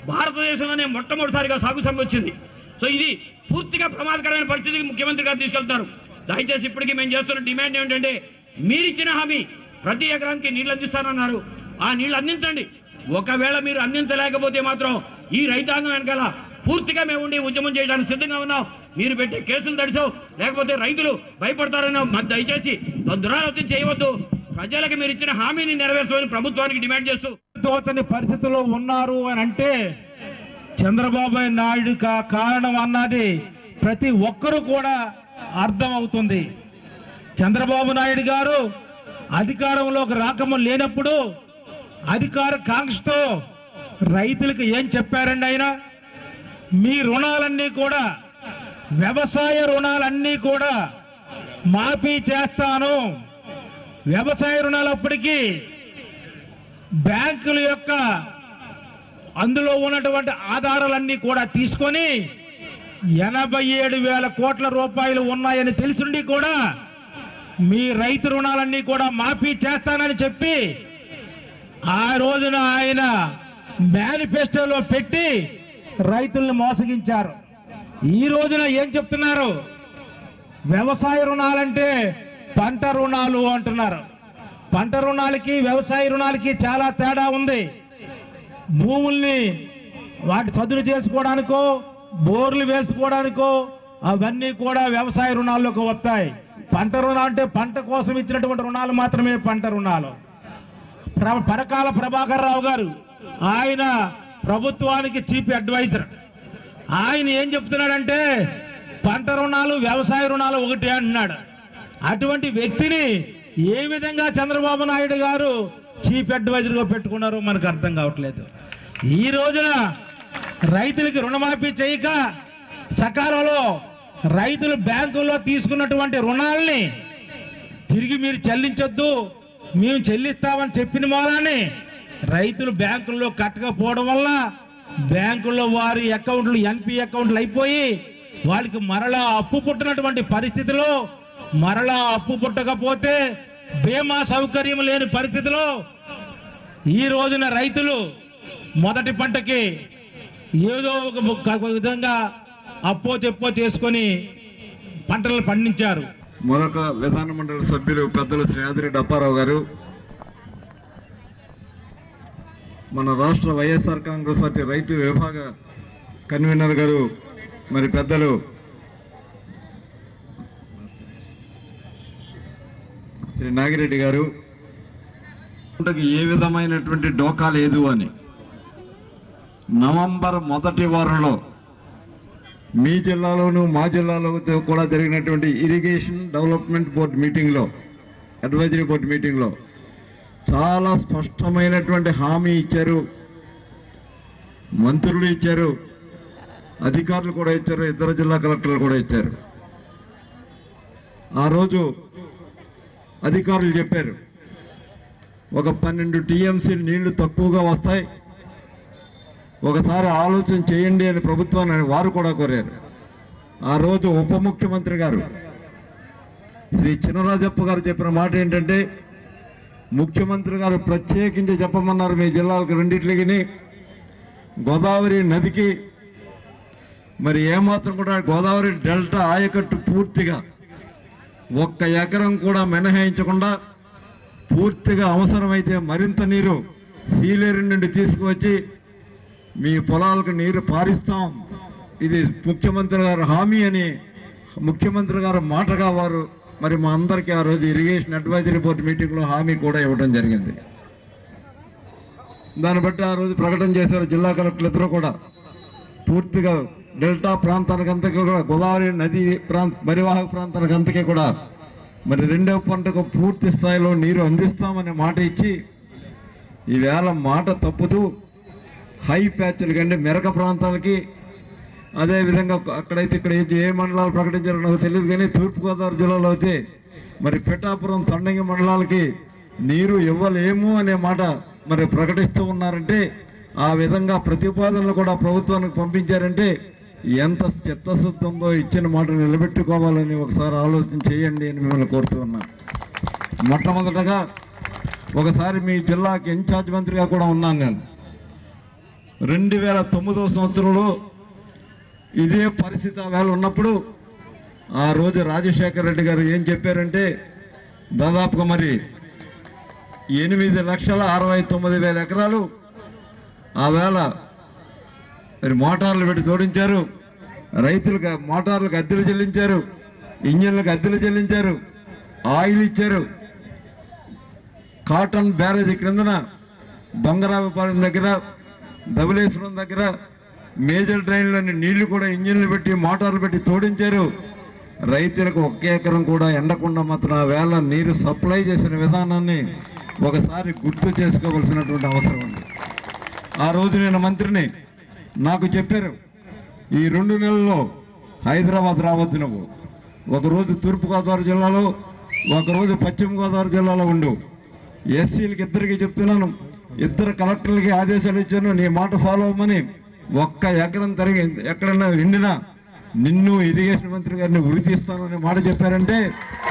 భారతదేశంలోనే మొట్టమొదటిసారిగా సాగు సమ్మె వచ్చింది సో ఇది పూర్తిగా ప్రమాదకరమైన పరిస్థితికి ముఖ్యమంత్రి గారు తీసుకెళ్తారు దయచేసి ఇప్పటికీ మేము చేస్తున్న డిమాండ్ ఏమిటంటే మీరిచ్చిన హామీ ప్రతి ఎకరానికి నీళ్లు అందిస్తానన్నారు ఆ నీళ్లు అందించండి ఒకవేళ మీరు అందించలేకపోతే మాత్రం ఈ రైతాంగం వెనకాల పూర్తిగా మేము ఉండి ఉద్యమం చేయడానికి సిద్ధంగా ఉన్నాం మీరు పెట్టే కేసులు తడిచావు లేకపోతే రైతులు భయపడతారని మాకు దయచేసి దురాలోచన చేయవద్దు ప్రజలకు మీరు ఇచ్చిన హామీని నెరవేర్చమని ప్రభుత్వానికి డిమాండ్ చేస్తూ తోచని పరిస్థితిలో ఉన్నారు అని అంటే చంద్రబాబు నాయుడు కా- కారణం అన్నది ప్రతి ఒక్కరూ కూడా అర్థమవుతుంది చంద్రబాబు నాయుడు గారు అధికారంలోకి రాకము లేనప్పుడు అధికార కాంక్షతో రైతులకు ఏం చెప్పారండి ఆయన మీ రుణాలన్నీ కూడా వ్యవసాయ రుణాలన్నీ కూడా మాఫీ చేస్తాను వ్యవసాయ రుణాలు అప్పటికి బ్యాంకుల యొక్క అందులో ఉన్నటువంటి ఆధారాలన్నీ కూడా తీసుకొని ఎనభై ఏడు వేల కోట్ల రూపాయలు ఉన్నాయని తెలిసిండి కూడా మీ రైతు రుణాలన్నీ కూడా మాఫీ చేస్తానని చెప్పి ఆ రోజున ఆయన మేనిఫెస్టోలో పెట్టి రైతుల్ని మోసగించారు ఈ రోజున ఏం చెప్తున్నారు వ్యవసాయ రుణాలంటే పంట రుణాలు అంటున్నారు పంట రుణాలకి వ్యవసాయ రుణాలకి చాలా తేడా ఉంది భూముల్ని వాటి చదును చేసుకోవడానికో బోర్లు వేసుకోవడానికో అవన్నీ కూడా వ్యవసాయ రుణాల్లోకి వస్తాయి పంట రుణం అంటే పంట కోసం ఇచ్చినటువంటి రుణాలు మాత్రమే పంట రుణాలు ప్ర- పరకాల ప్రభాకర్ రావు గారు ఆయన ప్రభుత్వానికి చీఫ్ అడ్వైజర్ ఆయన ఏం చెప్తున్నాడంటే పంట రుణాలు వ్యవసాయ రుణాలు ఒకటి అంటున్నాడు అటువంటి వ్యక్తిని ఏ విధంగా చంద్రబాబు నాయుడు గారు చీఫ్ అడ్వైజర్గా పెట్టుకున్నారో మనకు అర్థం కావట్లేదు ఈ రోజున రైతులకి రుణమాఫీ చేయక సకాలంలో రైతులు బ్యాంకుల్లో తీసుకున్నటువంటి రుణాలని తిరిగి మీరు చెల్లించొద్దు మేము చెల్లిస్తామని చెప్పిన మూలాన్ని రైతులు బ్యాంకుల్లో కట్టకపోవడం వల్ల బ్యాంకుల్లో వారి అకౌంట్లు ఎన్పి అకౌంట్లు అయిపోయి వాళ్ళకి మరలా అప్పు పుట్టినటువంటి పరిస్థితిలో మరలా అప్పు పుట్టకపోతే బీమా సౌకర్యం లేని పరిస్థితిలో ఈ రోజున రైతులు మొదటి పంటకి ఏదో ఒక ఒక విధంగా అప్పో తెప్పో చేసుకొని పంటలు పండించారు మరొక విధాన మండలి సభ్యులు పెద్దలు శ్రీ ఆదిరెడ్డి అప్పారావు గారు మన రాష్ట్ర వైఎస్ఆర్ కాంగ్రెస్ పార్టీ రైతు విభాగ కన్వీనర్ గారు మరి పెద్దలు శ్రీ నాగిరెడ్డి గారు పంటకు ఏ విధమైనటువంటి డోకా లేదు అని నవంబర్ మొదటి వారంలో మీ జిల్లాలోను మా జిల్లాలో కూడా జరిగినటువంటి ఇరిగేషన్ డెవలప్మెంట్ బోర్డు మీటింగ్లో అడ్వైజరీ బోర్డు మీటింగ్లో చాలా స్పష్టమైనటువంటి హామీ ఇచ్చారు మంత్రులు ఇచ్చారు అధికారులు కూడా ఇచ్చారు ఇతర జిల్లా కలెక్టర్లు కూడా ఇచ్చారు ఆ రోజు అధికారులు చెప్పారు ఒక పన్నెండు టీఎంసీ నీళ్లు తక్కువగా వస్తాయి ఒకసారి ఆలోచన చేయండి అని ప్రభుత్వాన్ని వారు కూడా కోరారు ఆ రోజు ఉప ముఖ్యమంత్రి గారు శ్రీ చినరాజప్ప గారు చెప్పిన మాట ఏంటంటే ముఖ్యమంత్రి గారు ప్రత్యేకించి చెప్పమన్నారు మీ జిల్లాలకు రెండిట్లకి గోదావరి నదికి మరి ఏమాత్రం కూడా గోదావరి డెల్టా ఆయకట్టు పూర్తిగా ఒక్క ఎకరం కూడా మినహాయించకుండా పూర్తిగా అవసరమైతే మరింత నీరు సీలేరు నుండి తీసుకువచ్చి మీ పొలాలకు నీరు పారిస్తాం ఇది ముఖ్యమంత్రి గారు హామీ అని ముఖ్యమంత్రి గారు మాటగా వారు మరి మా అందరికీ ఆ రోజు ఇరిగేషన్ అడ్వైజరీ బోర్డు మీటింగ్లో హామీ కూడా ఇవ్వడం జరిగింది దాన్ని బట్టి ఆ రోజు ప్రకటన చేశారు జిల్లా కలెక్టర్లు ఇద్దరు కూడా పూర్తిగా డెల్టా ప్రాంతానికి అంతకీ కూడా గోదావరి నది ప్రాంత పరివాహక ప్రాంతానికి అంతకీ కూడా మరి రెండవ పంటకు పూర్తి స్థాయిలో నీరు అందిస్తామనే మాట ఇచ్చి ఈవేళ మాట తప్పుతూ హై ప్యాచ్లు కంటే మెరక ప్రాంతాలకి అదేవిధంగా అక్కడైతే ఇక్కడ ఏ- ఏ మండలాలు ప్రకటించారో నాకు తెలియదు కానీ తూర్పుగోదావరి జిల్లాలో అయితే మరి పిఠాపురం తండంగి మండలాలకి నీరు ఇవ్వలేము అనే మాట మరి ప్రకటిస్తూ ఉన్నారంటే ఆ విధంగా ప్రతిపాదనలు కూడా ప్రభుత్వానికి పంపించారంటే ఎంత చిత్తశుద్ధంతో ఇచ్చిన మాట నిలబెట్టుకోవాలని ఒకసారి ఆలోచన చేయండి అని మిమ్మల్ని కోరుతూ ఉన్నాను మొట్టమొదటగా ఒకసారి మీ జిల్లాకి ఇన్ఛార్జ్ మంత్రిగా కూడా ఉన్నాను నేను రెండు వేల తొమ్మిదవ సంవత్సరంలో ఇదే పరిస్థితి ఆ వేళ ఉన్నప్పుడు ఆ రోజు రాజశేఖర రెడ్డి గారు ఏం చెప్పారంటే దాదాపుగా మరి ఎనిమిది లక్షల అరవై తొమ్మిది వేల ఎకరాలు ఆ వేళ మరి మోటార్లు పెట్టి జోడించారు రైతులకు మోటార్లకు అద్దెలు చెల్లించారు ఇంజన్లకు అద్దెలు చెల్లించారు ఆయిల్ ఇచ్చారు కాటన్ బ్యారేజ్ క్రిందన బొంగరావుపాలెం దగ్గర ధవలేశ్వరం దగ్గర మేజర్ డ్రైన్లోని నీళ్లు కూడా ఇంజిన్లు పెట్టి మోటార్లు పెట్టి తోడించారు రైతులకు ఒక్క ఎకరం కూడా ఎండకుండా మాత్రం ఆ వేళ నీరు సప్లై చేసిన విధానాన్ని ఒకసారి గుర్తు చేసుకోవాల్సినటువంటి అవసరం ఉంది ఆ రోజు నేను మంత్రిని నాకు చెప్పారు ఈ రెండు నెలల్లో హైదరాబాద్ రావద్దు నువ్వు ఒకరోజు తూర్పుగోదావరి జిల్లాలో ఒకరోజు పశ్చిమ గోదావరి జిల్లాలో ఉండు ఎస్సీలకి ఇద్దరికి చెప్తున్నాను ఇద్దరు కలెక్టర్లకి ఆదేశాలు ఇచ్చాను నీ మాట ఫాలో అవ్వమని ఒక్క ఎకరం తరిగి ఎక్కడన్నా ఎండినా నిన్ను ఇరిగేషన్ మంత్రి గారిని ఉరి తీస్తానని మాట చెప్పారంటే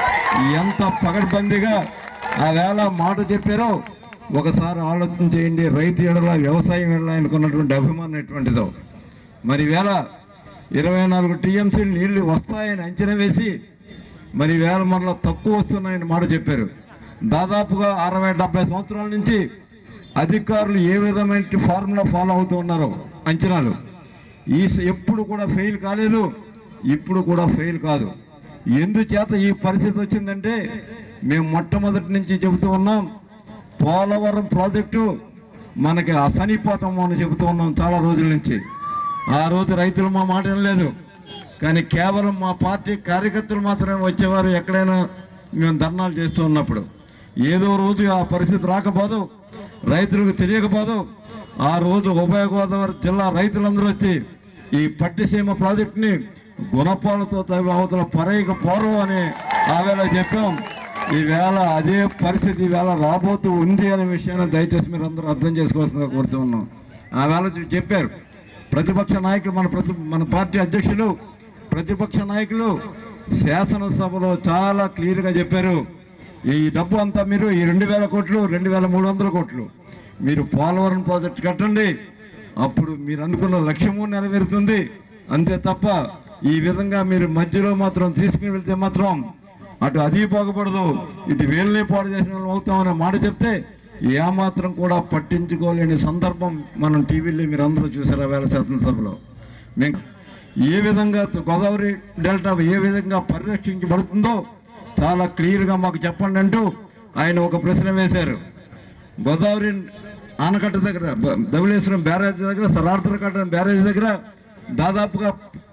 ఎంత పగడ్బందీగా ఆ వేళ మాట చెప్పారో ఒకసారి ఆలోచన చేయండి రైతు ఎడల వ్యవసాయం ఎడల ఆయనకున్నటువంటి అభిమానం ఎటువంటిదో మరి వేళ ఇరవై నాలుగు టీఎంసీ నీళ్లు వస్తాయని అంచనా వేసి మరి వేల మరల తక్కువ వస్తున్నాయని మాట చెప్పారు దాదాపుగా అరవై డెబ్బై సంవత్సరాల నుంచి అధికారులు ఏ విధమైన ఫార్ములా ఫాలో అవుతూ ఉన్నారో అంచనాలు ఈ స- ఎప్పుడు కూడా ఫెయిల్ కాలేదు ఇప్పుడు కూడా ఫెయిల్ కాదు ఎందుచేత ఈ పరిస్థితి వచ్చిందంటే మేము మొట్టమొదటి నుంచి చెబుతూ ఉన్నాం పోలవరం ప్రాజెక్టు మనకి అసనిపోతాం అని చెబుతూ ఉన్నాం చాలా రోజుల నుంచి ఆ రోజు రైతులు మా మాట వినలేదు కానీ కేవలం మా పార్టీ కార్యకర్తలు మాత్రమే వచ్చేవారు ఎక్కడైనా మేము ధర్నాలు చేస్తూ ఉన్నప్పుడు ఏదో రోజు ఆ పరిస్థితి రాకపోదు రైతులకు తెలియకపోదు ఆ రోజు ఉభయ గోదావరి జిల్లా రైతులందరూ వచ్చి ఈ పట్టిసీమ ప్రాజెక్టుని గుణపాలతో తవ్వి అవతల పరైక పోరు అని ఆవేళ చెప్పాం ఈవేళ అదే పరిస్థితి ఈవేళ రాబోతూ ఉంది అనే విషయాన్ని దయచేసి మీరు అందరూ అర్థం చేసుకోవాల్సిందిగా కోరుతూ ఉన్నాం ఆవేళ చె- చెప్పారు ప్రతిపక్ష నాయకులు మన ప్రతి మన పార్టీ అధ్యక్షులు ప్రతిపక్ష నాయకులు శాసనసభలో చాలా క్లియర్గా చెప్పారు ఈ డబ్బు అంతా మీరు ఈ రెండు వేల కోట్లు రెండు వేల మూడు వందల కోట్లు మీరు పోలవరం ప్రాజెక్ట్ కట్టండి అప్పుడు మీరు అనుకున్న లక్ష్యము నెరవేరుతుంది అంతే తప్ప ఈ విధంగా మీరు మధ్యలో మాత్రం తీసుకుని వెళ్తే మాత్రం అటు అది బాగుపడదు ఇటు వీళ్ళని పాడు చేసిన వాళ్ళం అవుతామనే మాట చెప్తే ఏమాత్రం కూడా పట్టించుకోలేని సందర్భం మనం టీవీలో మీరు అందరూ చూసారు ఆ వేళ శాసనసభలో మేము ఏ విధంగా గోదావరి డెల్టా ఏ విధంగా పరిరక్షించబడుతుందో చాలా క్లియర్గా మాకు చెప్పండి అంటూ ఆయన ఒక ప్రశ్న వేశారు గోదావరి ఆనకట్ట దగ్గర బ- ధవళేశ్వరం బ్యారేజ్ దగ్గర సరార్థర కట్ట బ్యారేజ్ దగ్గర దాదాపుగా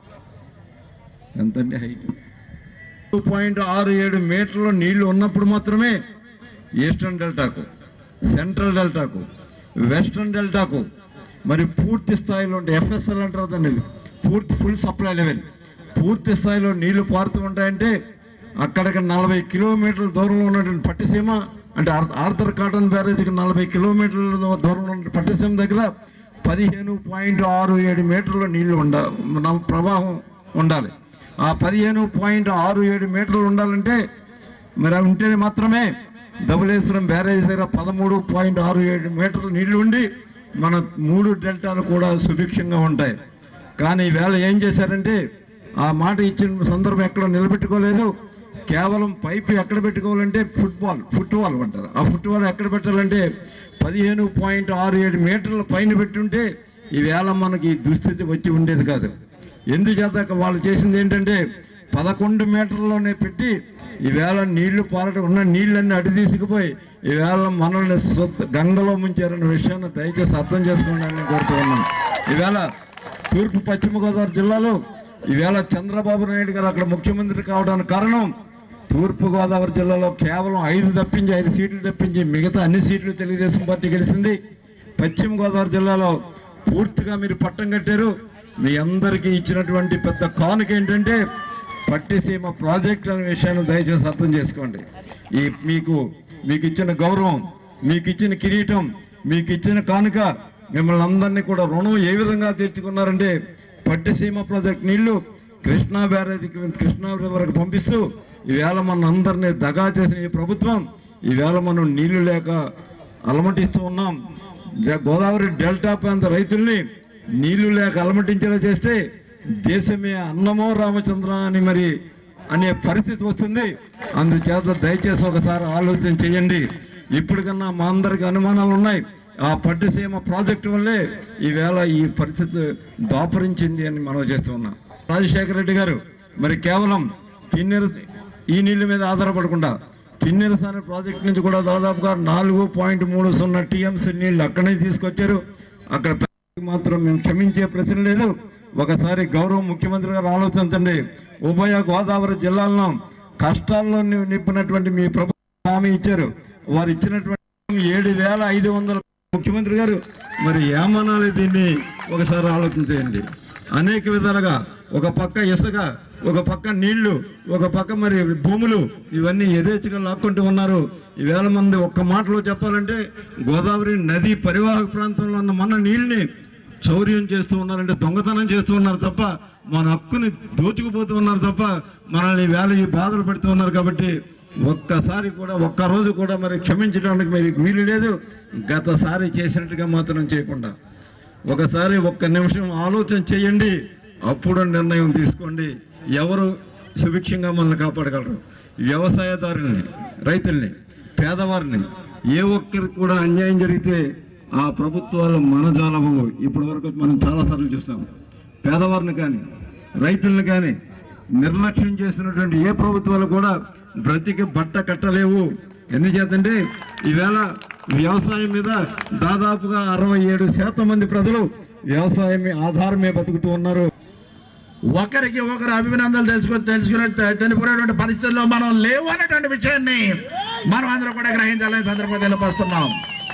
ఎంతండి హైట్ టూ పాయింట్ ఆరు ఏడు మీటర్ల నీళ్లు ఉన్నప్పుడు మాత్రమే ఈస్టర్న్ డెల్టాకు సెంట్రల్ డెల్టాకు వెస్ట్రన్ డెల్టాకు మరి పూర్తి స్థాయిలో ఉంటే ఎఫ్ఎస్ఎల్ అంటారు దాన్ని పూర్తి ఫుల్ సప్లై లెవెల్ పూర్తి స్థాయిలో నీళ్లు పారుతూ ఉంటాయంటే అక్కడికి నలభై కిలోమీటర్ల దూరంలో ఉన్నటువంటి పట్టిసీమ అంటే ఆర్- ఆర్థర్ కాటన్ బ్యారేజ్కి నలభై కిలోమీటర్ల దూరంలో ఉన్న పట్టిసీమ దగ్గర పదిహేను పాయింట్ ఆరు ఏడు మీటర్ల నీళ్లు ఉండ మన ప్రవాహం ఉండాలి ఆ పదిహేను పాయింట్ ఆరు ఏడు మీటర్లు ఉండాలంటే మరి అవి ఉంటేనే మాత్రమే ధవళేశ్వరం బ్యారేజ్ దగ్గర పదమూడు పాయింట్ ఆరు ఏడు మీటర్లు నీళ్లు ఉండి మన మూడు డెల్టాలు కూడా సుభిక్షంగా ఉంటాయి కానీ ఈవేళ ఏం చేశారంటే ఆ మాట ఇచ్చిన సందర్భం ఎక్కడ నిలబెట్టుకోలేదు కేవలం పైపు ఎక్కడ పెట్టుకోవాలంటే ఫుట్బాల్ ఫుట్బాల్ అంటారు ఆ ఫుట్బాల్ ఎక్కడ పెట్టాలంటే పదిహేను పాయింట్ ఆరు ఏడు మీటర్ల పైన పెట్టుంటే ఈవేళ మనకి ఈ దుస్థితి వచ్చి ఉండేది కాదు ఎందుచేత వాళ్ళు చేసింది ఏంటంటే పదకొండు మీటర్లోనే పెట్టి ఈవేళ నీళ్లు పారట ఉన్న నీళ్ళన్నీ అటు తీసుకుపోయి ఈవేళ మనల్ని స్వత్ గంగలో ముంచారన్న విషయాన్ని దయచేసి అర్థం చేసుకోండి అని కోరుతూ ఉన్నాను ఈవేళ తూర్పు పశ్చిమ గోదావరి జిల్లాలో ఈవేళ చంద్రబాబు నాయుడు గారు అక్కడ ముఖ్యమంత్రి కావడానికి కారణం తూర్పు గోదావరి జిల్లాలో కేవలం ఐదు తప్పించి ఐదు సీట్లు తప్పించి మిగతా అన్ని సీట్లు తెలుగుదేశం పార్టీ గెలిచింది పశ్చిమ గోదావరి జిల్లాలో పూర్తిగా మీరు పట్టం కట్టారు మీ అందరికీ ఇచ్చినటువంటి పెద్ద కానుక ఏంటంటే పట్టిసీమ ప్రాజెక్ట్ అనే విషయాన్ని దయచేసి అర్థం చేసుకోండి ఈ మీకు మీకు ఇచ్చిన గౌరవం మీకు ఇచ్చిన కిరీటం మీకు ఇచ్చిన కానుక మిమ్మల్ని అందరినీ కూడా రుణం ఏ విధంగా తీర్చుకున్నారంటే పట్టిసీమ ప్రాజెక్ట్ నీళ్లు కృష్ణా బ్యారేజీకి కృష్ణా వరకు పంపిస్తూ ఈవేళ మన అందరినీ దగా చేసిన ఈ ప్రభుత్వం ఈవేళ మనం నీళ్లు లేక అలమటిస్తూ ఉన్నాం జ- గోదావరి డెల్టా ప్రాంత రైతుల్ని నీళ్లు లేక అలమటించేలా చేస్తే దేశమే అన్నమో రామచంద్ర అని మరి అనే పరిస్థితి వస్తుంది అందుచేత దయచేసి ఒకసారి ఆలోచన చేయండి ఇప్పటికన్నా మా అందరికి అనుమానాలు ఉన్నాయి ఆ పట్టుసీమ ప్రాజెక్టు వల్లే ఈవేళ ఈ పరిస్థితి దాపరించింది అని మనం చేస్తున్నాం రాజశేఖర రెడ్డి గారు మరి కేవలం తిన్నెర ఈ నీళ్ళ మీద ఆధారపడకుండా తిన్నెరసాని ప్రాజెక్ట్ నుంచి కూడా దాదాపుగా నాలుగు పాయింట్ మూడు సున్నా టీఎంసీ నీళ్లు అక్కడి నుంచి తీసుకొచ్చారు అక్కడ ప్రజలకు మాత్రం మేము క్షమించే ప్రశ్న లేదు ఒకసారి గౌరవ ముఖ్యమంత్రి గారు ఆలోచించండి ఉభయ గోదావరి జిల్లాలను కష్టాల్లో ని- నింపినటువంటి మీ ప్రభుత్వం హామీ ఇచ్చారు వారు ఇచ్చినటువంటి ఏడు వేల ఐదు వందల ముఖ్యమంత్రి గారు మరి ఏమనాలి దీన్ని ఒకసారి ఆలోచించేయండి అనేక విధాలుగా ఒక పక్క ఇసుక ఒక పక్క నీళ్లు ఒక పక్క మరి భూములు ఇవన్నీ యథేచ్ఛగా లాక్కుంటూ ఉన్నారు ఈవేళ మంది ఒక్క మాటలో చెప్పాలంటే గోదావరి నది పరివాహక ప్రాంతంలో ఉన్న మన నీళ్ళని చౌర్యం చేస్తూ ఉన్నారంటే దొంగతనం చేస్తూ ఉన్నారు తప్ప మన హక్కుని దోచుకుపోతూ ఉన్నారు తప్ప మనల్ని వేళ ఈ బాధలు పెడుతూ ఉన్నారు కాబట్టి ఒక్కసారి కూడా ఒక్క రోజు కూడా మరి క్షమించడానికి మరి వీలు లేదు గతసారి చేసినట్టుగా మాత్రం చేయకుండా ఒకసారి ఒక్క నిమిషం ఆలోచన చేయండి అప్పుడు నిర్ణయం తీసుకోండి ఎవరు సుభిక్షంగా మనల్ని కాపాడగలరు వ్యవసాయదారుల్ని రైతుల్ని పేదవారిని ఏ ఒక్కరికి కూడా అన్యాయం జరిగితే ఆ ప్రభుత్వాలు మనజాలవు ఇప్పటి వరకు మనం చాలాసార్లు చూస్తాం పేదవారిని కానీ రైతుల్ని కానీ నిర్లక్ష్యం చేసినటువంటి ఏ ప్రభుత్వాలు కూడా బ్రతికి బట్ట కట్టలేవు ఎందుచేతంటే ఈవేళ వ్యవసాయం మీద దాదాపుగా అరవై ఏడు శాతం మంది ప్రజలు వ్యవసాయం ఆధారమే బతుకుతూ ఉన్నారు ఒకరికి ఒకరు అభినందనలు తెలుసుకొని తెలుసుకునే తెలుపుకునేటువంటి పరిస్థితుల్లో మనం లేవు అనేటువంటి విషయాన్ని మనం అందరూ కూడా గ్రహించాలని సందర్భంగా తెలియపరుస్తున్నాం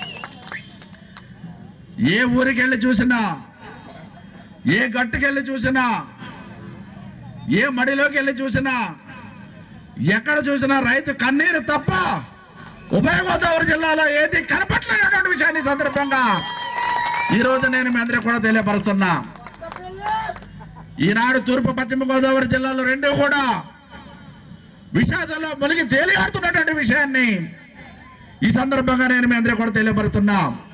ఏ ఊరికి వెళ్ళి చూసినా ఏ గట్టుకెళ్ళి చూసినా ఏ మడిలోకి వెళ్ళి చూసినా ఎక్కడ చూసినా రైతు కన్నీరు తప్ప ఉభయ గోదావరి జిల్లాలో ఏది కనపట్లేనటువంటి విషయాన్ని ఈ సందర్భంగా ఈ రోజు నేను మీ అందరికీ కూడా తెలియపరుస్తున్నా ఈనాడు తూర్పు పశ్చిమ గోదావరి జిల్లాలో రెండు కూడా విషాదంలో మునిగి తేలియాడుతున్నటువంటి విషయాన్ని ఈ సందర్భంగా నేను మీ అందరికీ కూడా తెలియపరుస్తున్నా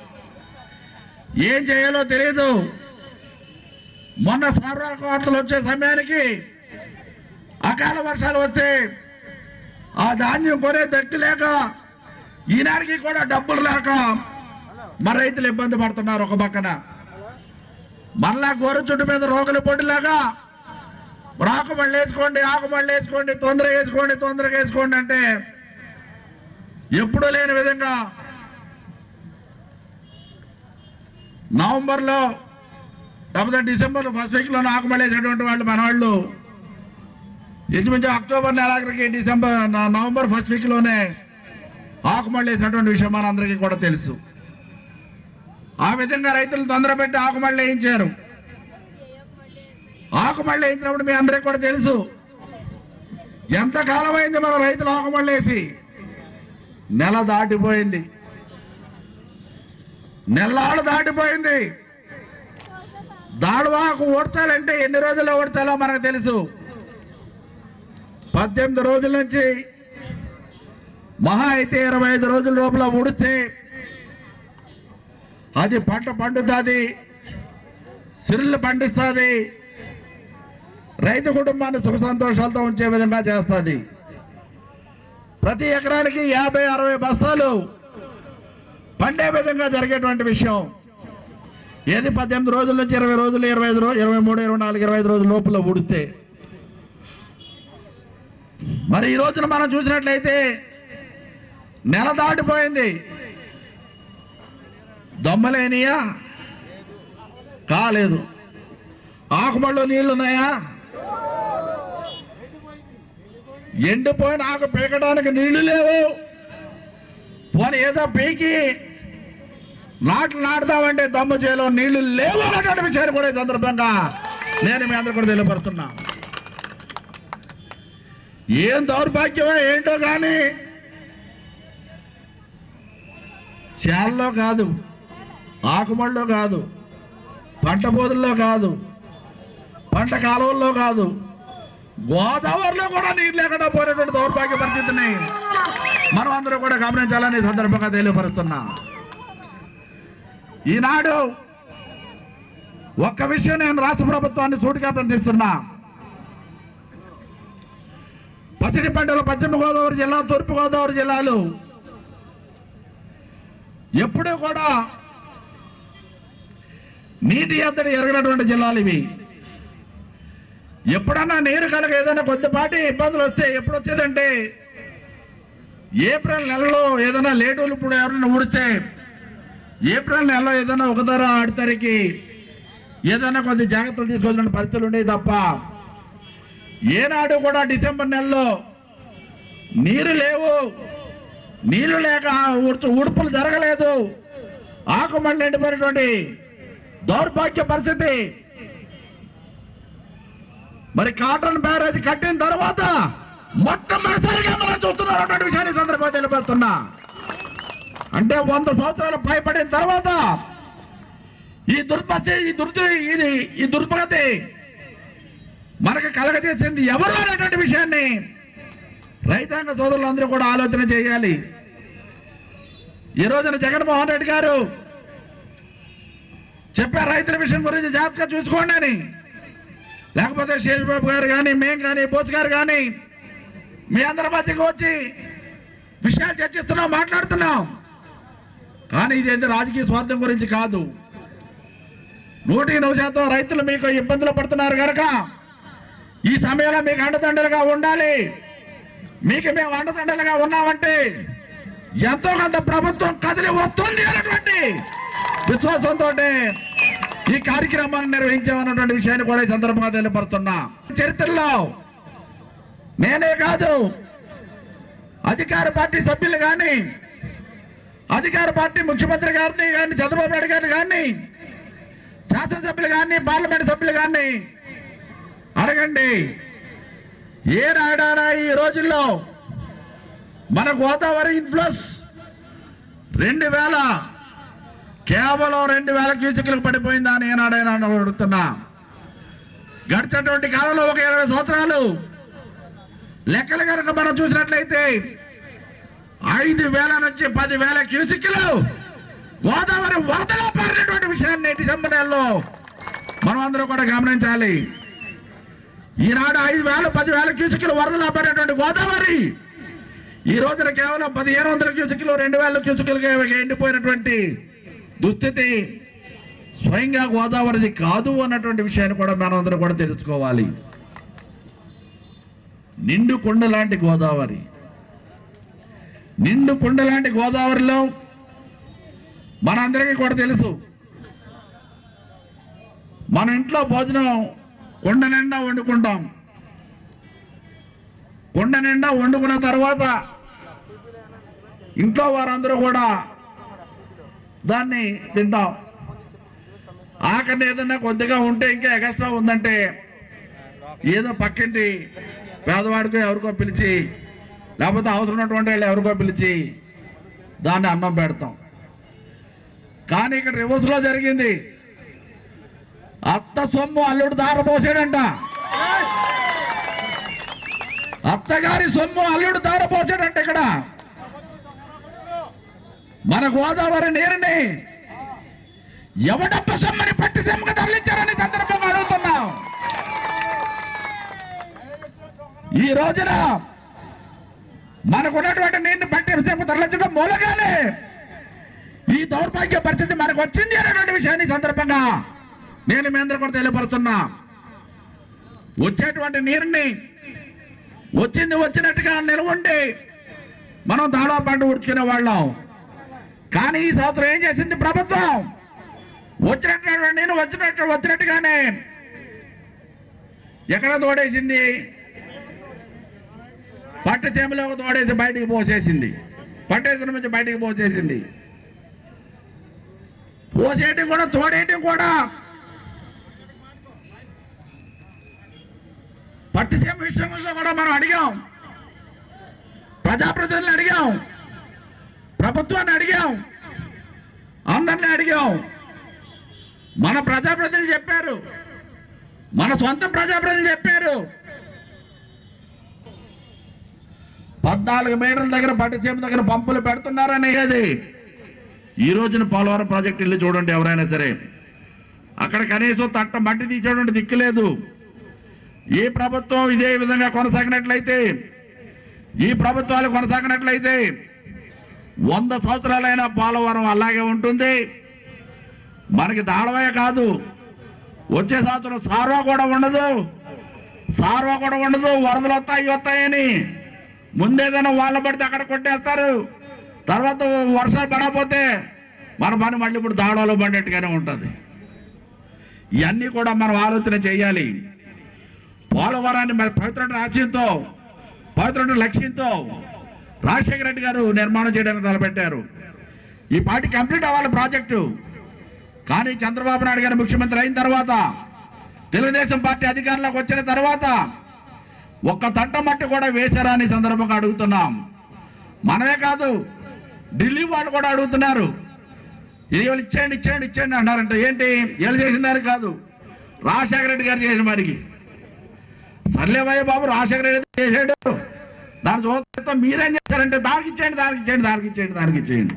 ఏం చేయాలో తెలియదు మొన్న సార్వత్రిక వార్తలు వచ్చే సమయానికి అకాల వర్షాలు వస్తే ఆ ధాన్యం కొనే దట్టి లేక ఈనాడికి కూడా డబ్బులు లేక మన రైతులు ఇబ్బంది పడుతున్నారు ఒక పక్కన మళ్ళా గోరు చుట్టు మీద రోగులు పొడిలాగా ఆకుమళ్ళు వేసుకోండి ఆకుమళ్ళు వేసుకోండి తొందరగా వేసుకోండి తొందరగా వేసుకోండి అంటే ఎప్పుడూ లేని విధంగా నవంబర్లో లేకపోతే డిసెంబర్ ఫస్ట్ వీక్లో ఆకుమళ్ళు వేసేటువంటి వాళ్ళు మన వాళ్ళు ఇంచుమించు అక్టోబర్ నెలాఖరికి డిసెంబర్ న- నవంబర్ ఫస్ట్ వీక్లోనే ఆకుమళ్ళు వేసినటువంటి విషయం మనందరికీ కూడా తెలుసు ఆ విధంగా రైతులు తొందర పెట్టి ఆకుమళ్ళు వేయించారు ఆకుమళ్ళు వేయించినప్పుడు మీ అందరికీ కూడా తెలుసు ఎంత కాలం అయింది మన రైతులు ఆకుమళ్ళు వేసి నెల దాటిపోయింది నెల్లాళ్ళు దాటిపోయింది దాడువాకు ఓడ్చాలంటే ఎన్ని రోజుల్లో ఓడ్చాలో మనకు తెలుసు పద్దెనిమిది రోజుల నుంచి మహా అయితే ఇరవై ఐదు రోజుల లోపల ఉడితే అది పంట పండుతుంది సిరులు పండిస్తుంది రైతు కుటుంబాన్ని సుఖ సంతోషాలతో ఉంచే విధంగా చేస్తుంది ప్రతి ఎకరానికి యాభై అరవై బస్తాలు పండే విధంగా జరిగేటువంటి విషయం ఏది పద్దెనిమిది రోజుల నుంచి ఇరవై రోజులు ఇరవై ఐదు రోజులు ఇరవై మూడు ఇరవై నాలుగు ఇరవై ఐదు రోజుల లోపల ఉడితే మరి ఈ రోజున మనం చూసినట్లయితే నెల దాటిపోయింది దొమ్మలేనియా కాలేదు ఆకుమళ్ళు నీళ్లున్నాయా ఎండిపోయిన ఆకు పీకడానికి నీళ్లు లేవు పోనీ ఏదో పీకి నాట్లు నాటుదామంటే దమ్ము చేలో నీళ్లు లేవు అన్నటువంటి విషయాన్ని కూడా ఈ సందర్భంగా నేను మీ అందరు కూడా తెలియపరుస్తున్నా ఏం దౌర్భాగ్యమో ఏంటో కానీ చేల్లో కాదు ఆకుమళ్ళలో కాదు పంట బోధుల్లో కాదు పంట కాలువల్లో కాదు గోదావరిలో కూడా నీరు లేకుండా పోయినటువంటి దౌర్భాగ్య పరిస్థితిని మనం అందరూ కూడా గమనించాలని ఈ సందర్భంగా తెలియపరుస్తున్నా ఈనాడు ఒక్క విషయం నేను రాష్ట్ర ప్రభుత్వాన్ని సూటిగా ప్రశ్నిస్తున్నా పచ్చడి పంటలు పశ్చిమ గోదావరి జిల్లా తూర్పు గోదావరి జిల్లాలు ఎప్పుడూ కూడా నీటి ఎద్దడి ఎరగనటువంటి జిల్లాలు ఇవి ఎప్పుడన్నా నీరు కనుక ఏదైనా కొద్దిపాటి ఇబ్బందులు వస్తే ఎప్పుడు వచ్చేదంటే ఏప్రిల్ నెలలో ఏదైనా లేటులు ఇప్పుడు ఎవరైనా ఊడితే ఏప్రిల్ నెలలో ఏదైనా ఒక ధర ఆడతారికి ఏదైనా కొద్ది జాగ్రత్తలు తీసుకోవాల్సిన పరిస్థితులు ఉండేవి తప్ప ఏనాడు కూడా డిసెంబర్ నెలలో నీరు లేవు నీళ్లు లేక ఉడుచు ఉడుపులు జరగలేదు ఆకుమళ్ళు ఎండిపోయినటువంటి దౌర్భాగ్య పరిస్థితి మరి కాటన్ బ్యారేజ్ కట్టిన తర్వాత మొట్టమొదటిసారిగా మనం చూస్తున్నటువంటి విషయాన్ని ఈ సందర్భంగా తెలియపరుస్తున్నా అంటే వంద సంవత్సరాలు పైపడిన తర్వాత ఈ దుర్పతి ఈ దుర్ది ఇది ఈ దుర్పగతి మనకు కలగజేసింది ఎవరు అనేటువంటి విషయాన్ని రైతాంగ సోదరులందరూ కూడా ఆలోచన చేయాలి ఈ రోజున జగన్మోహన్ రెడ్డి గారు చెప్పారు రైతుల విషయం గురించి జాగ్రత్తగా చూసుకోండి అని లేకపోతే శేషబాబు గారు కానీ మేం కానీ బోస్ గారు కానీ మీ అందరి మధ్యకు వచ్చి విషయాలు చర్చిస్తున్నాం మాట్లాడుతున్నాం కానీ ఇదేంటి రాజకీయ స్వార్థం గురించి కాదు నూటికి నూరు శాతం రైతులు మీకు ఇబ్బందులు పడుతున్నారు కనుక ఈ సమయంలో మీకు అండదండలుగా ఉండాలి మీకు మేము అండదండలుగా ఉన్నామంటే ఎంతో కొంత ప్రభుత్వం కదిలి వస్తుంది అనేటువంటి విశ్వాసంతో ఈ కార్యక్రమాన్ని నిర్వహించామన్నటువంటి విషయాన్ని కూడా ఈ సందర్భంగా తెలియపరుస్తున్నా చరిత్రలో నేనే కాదు అధికార పార్టీ సభ్యులు కానీ అధికార పార్టీ ముఖ్యమంత్రి గారిని కానీ చంద్రబాబు నాయుడు గారిని కానీ శాసనసభ్యులు కానీ పార్లమెంట్ సభ్యులు కానీ అడగండి ఏ నాడానా ఈ రోజుల్లో మన గోదావరి ఇన్ఫ్లస్ రెండు వేల కేవలం రెండు వేల క్యూసెక్లకు పడిపోయిందా అని ఏనాడైనా అడుగుతున్నా గడిచినటువంటి కాలంలో ఒక ఇరవై సంవత్సరాలు లెక్కలు కనుక మనం చూసినట్లయితే ఐదు వేల నుంచి పది వేల క్యూసెక్లు గోదావరి వరదలో పారినటువంటి విషయాన్ని డిసెంబర్ నెలలో మనం అందరూ కూడా గమనించాలి ఈనాడు ఐదు వేల పది వేల క్యూసెక్లు వరదలో పారినటువంటి గోదావరి ఈ రోజున కేవలం పదిహేను వందల క్యూసెక్లు రెండు వేల క్యూసెక్లుగా ఎండిపోయినటువంటి దుస్థితి స్వయంగా గోదావరిది కాదు అన్నటువంటి విషయాన్ని కూడా మనం అందరూ కూడా తెలుసుకోవాలి నిండు కొండ లాంటి గోదావరి నిండు కొండ లాంటి గోదావరిలో మనందరికీ కూడా తెలుసు మన ఇంట్లో భోజనం కొండ నిండా వండుకుంటాం కొండ నిండా వండుకున్న తర్వాత ఇంట్లో వారందరూ కూడా దాన్ని తింటాం ఆఖరిని ఏదన్నా కొద్దిగా ఉంటే ఇంకా ఎక్స్ట్రా ఉందంటే ఏదో పక్కింటి పేదవాడికో ఎవరికో పిలిచి లేకపోతే అవసరం ఉన్నటువంటి వాళ్ళు ఎవరికో పిలిచి దాన్ని అన్నం పెడతాం కానీ ఇక్కడ రివర్స్ లో జరిగింది అత్త సొమ్ము అల్లుడు దారపోసాడంట అత్తగారి సొమ్ము అల్లుడు దారపోసాడంట ఇక్కడ మన గోదావరి నీరుని ఎవడప్ప సొమ్మని పట్టి సెమ్మగా తరలించారని సందర్భంగా అడుగుతున్నాం ఈ రోజున మనకున్నటువంటి నీటిని పట్టి సెమ్మ తరలించడం మూలగానే ఈ దౌర్భాగ్య పరిస్థితి మనకు వచ్చింది అనేటువంటి విషయాన్ని ఈ సందర్భంగా నేను మీ అందరూ కూడా తెలియపరుస్తున్నా వచ్చేటువంటి నీరుని వచ్చింది వచ్చినట్టుగా నిలవండి మనం దాడా పంట ఉడుచుకునే వాళ్ళం కానీ ఈ సంవత్సరం ఏం చేసింది ప్రభుత్వం వచ్చినట్టు నేను వచ్చినట్టు వచ్చినట్టుగానే ఎక్కడ తోడేసింది పట్ట చేమలో తోడేసి బయటికి పోసేసింది పట్టేసిన నుంచి బయటికి పోసేసింది పోసేయటం కూడా తోడేయటం కూడా పట్టిసీమ విషయంలో కూడా మనం అడిగాం ప్రజాప్రతినిధులను అడిగాం ప్రభుత్వాన్ని అడిగాం అందరిని అడిగాం మన ప్రజాప్రతినిధులు చెప్పారు మన సొంత ప్రజాప్రతినిధులు చెప్పారు పద్నాలుగు మీటర్ల దగ్గర పట్టిసీమ దగ్గర పంపులు పెడుతున్నారనేది ఈ రోజున పోలవరం ప్రాజెక్ట్ ఇల్లు చూడండి ఎవరైనా సరే అక్కడ కనీసం తట్ట మట్టి తీసేటువంటి దిక్కు లేదు ఈ ప్రభుత్వం ఇదే విధంగా కొనసాగినట్లయితే ఈ ప్రభుత్వాలు కొనసాగినట్లయితే వంద సంవత్సరాలైన పోలవరం అలాగే ఉంటుంది మనకి దాళవే కాదు వచ్చే సంవత్సరం సార్వా కూడా ఉండదు సార్వా కూడా ఉండదు వరదలు వస్తాయి వస్తాయని ముందేదైనా వాళ్ళ పడితే అక్కడ కొట్టేస్తారు తర్వాత వర్షాలు పడకపోతే మన పని మళ్ళీ ఇప్పుడు దాడవలో పడినట్టుగానే ఉంటుంది ఇవన్నీ కూడా మనం ఆలోచన చేయాలి పోలవరాన్ని మరి పవిత్ర ఆశయంతో పవిత్ర లక్ష్యంతో రాజశేఖర రెడ్డి గారు నిర్మాణం చేయడానికి తలపెట్టారు ఈ పార్టీ కంప్లీట్ అవ్వాలి ప్రాజెక్టు కానీ చంద్రబాబు నాయుడు గారు ముఖ్యమంత్రి అయిన తర్వాత తెలుగుదేశం పార్టీ అధికారంలోకి వచ్చిన తర్వాత ఒక్క తట్ట మట్టి కూడా వేశారా అని సందర్భంగా అడుగుతున్నాం మనమే కాదు ఢిల్లీ వాళ్ళు కూడా అడుగుతున్నారు ఇది వాళ్ళు ఇచ్చేయండి ఇచ్చేయండి ఇచ్చేయండి అన్నారంట ఏంటి వీళ్ళు చేసిన దానికి కాదు రాజశేఖర రెడ్డి గారు చేసిన వారికి సర్లేవయ్య బాబు రాజశేఖర రెడ్డి చేసాడు దాని చూస్తే మీరేం చేశారంటే దానికి ఇచ్చేయండి దానికి ఇచ్చేయండి దానికి ఇచ్చేయండి దానికి ఇచ్చేయండి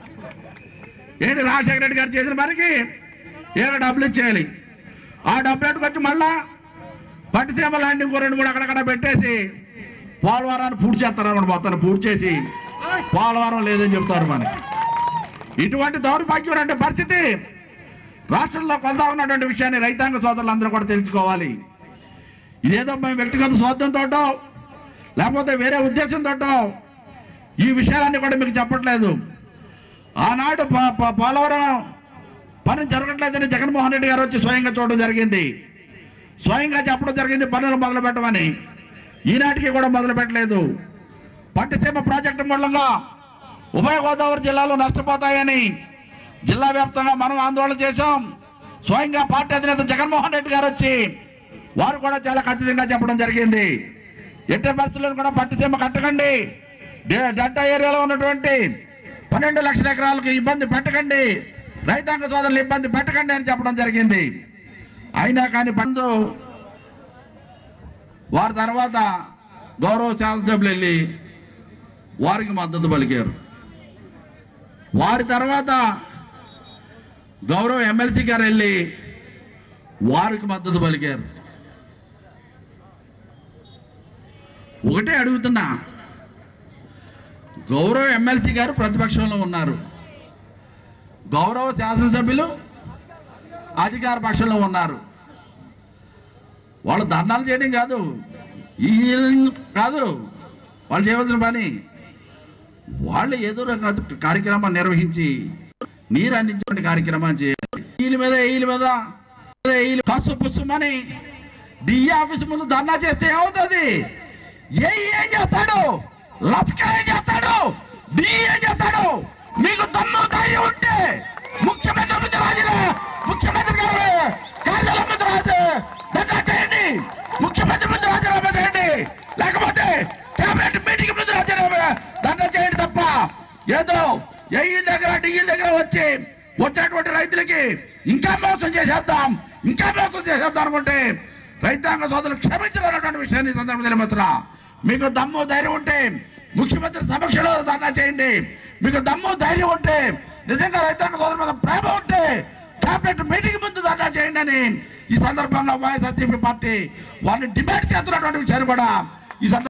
ఏంటి రాజశేఖర రెడ్డి గారు చేసిన పనికి ఏదో డబ్బులు ఇచ్చేయాలి ఆ డబ్బులు ఎట్టుకొచ్చి మళ్ళా పట్టిసీమ లాంటి ఇంకో రెండు మూడు అక్కడక్కడ పెట్టేసి పోలవరాన్ని పూర్తి చేస్తారన్నమాట మొత్తాన్ని పూర్తి చేసి పోలవరం లేదని చెప్తారు మనకి ఇటువంటి దౌర్భాగ్యం అంటే పరిస్థితి రాష్ట్రంలో కొందా ఉన్నటువంటి విషయాన్ని రైతాంగ సోదరులందరూ కూడా తెలుసుకోవాలి ఇదేదో మేము వ్యక్తిగత స్వార్థంతో లేకపోతే వేరే ఉద్దేశంతో ఈ విషయాలన్నీ కూడా మీకు చెప్పట్లేదు ఆనాడు ప- ప- పోలవరం పని జరగట్లేదని జగన్మోహన్ రెడ్డి గారు వచ్చి స్వయంగా చూడడం జరిగింది స్వయంగా చెప్పడం జరిగింది పనులు మొదలు పెట్టమని ఈనాటికి కూడా మొదలు పెట్టలేదు పట్టిసీమ ప్రాజెక్టు మూలంగా ఉభయ గోదావరి జిల్లాలో నష్టపోతాయని జిల్లా వ్యాప్తంగా మనం ఆందోళన చేశాం స్వయంగా పార్టీ అధినేత జగన్మోహన్ రెడ్డి గారు వచ్చి వారు కూడా చాలా ఖచ్చితంగా చెప్పడం జరిగింది ఎట్టి పరిస్థితుల్లో కూడా పట్టిసీమ కట్టకండి డే- డెల్టా ఏరియాలో ఉన్నటువంటి పన్నెండు లక్షల ఎకరాలకు ఇబ్బంది పెట్టకండి రైతాంగ సోదరులు ఇబ్బంది పెట్టకండి అని చెప్పడం జరిగింది అయినా కానీ బంధు వారి తర్వాత గౌరవ శాసనసభ్యులు వెళ్ళి వారికి మద్దతు పలికారు వారి తర్వాత గౌరవ ఎమ్మెల్సీ గారు వెళ్ళి వారికి మద్దతు పలికారు ఒకటే అడుగుతున్నా గౌరవ ఎమ్మెల్సీ గారు ప్రతిపక్షంలో ఉన్నారు గౌరవ శాసనసభ్యులు అధికార పక్షంలో ఉన్నారు వాళ్ళు ధర్నాలు చేయడం కాదు ఈ కాదు వాళ్ళు చేయవలసిన పని వాళ్ళు ఏదో రక కార్యక్రమం నిర్వహించి నీరు అందించే కార్యక్రమం చేయాలి వీళ్ళ మీద వీళ్ళ మీద వీళ్ళు కసు పుస్సుమని డిఈ ఆఫీస్ ముందు ధర్నా చేస్తే ఏమవుతుంది ఏ ఏం చేస్తాడు లఫ్కా ఏం చేస్తాడు డిఈ ఏం చేస్తాడు మీకు దమ్ము ధైర్యం ఉంటే ముఖ్యమంత్రి ముందు రాజీనా ముఖ్యమంత్రి గారు కార్యాలయం ముందు రాజు ధర్నా చేయండి ముఖ్యమంత్రి ముందు రాజీనామా చేయండి లేకపోతే కేబినెట్ మీటింగ్ ముందు రాజీనామా ధర్నా చేయండి తప్ప ఏదో ఏఈ దగ్గర డిఈ దగ్గర వచ్చి వచ్చేటువంటి రైతులకి ఇంకా మోసం చేసేద్దాం ఇంకా మోసం చేసేద్దాం అనుకుంటే రైతాంగ సోదరులు క్షమించాలన్నటువంటి విషయాన్ని ఈ సందర్భంగా తెలియమతున్నా మీకు దమ్ము ధైర్యం ఉంటే ముఖ్యమంత్రి సమక్షంలో ధర్నా చేయండి మీకు దమ్ము ధైర్యం ఉంటే నిజంగా రైతాంగ సోదరుల మీద ప్రేమ ఉంటే క్యాబినెట్ మీటింగ్ ముందు ధర్నా చేయండి అని ఈ సందర్భంగా వైఎస్ఆర్సీపీ పార్టీ వారిని డిమాండ్ చేస్తున్నటువంటి విషయాన్ని కూడా ఈ సందర్భంగా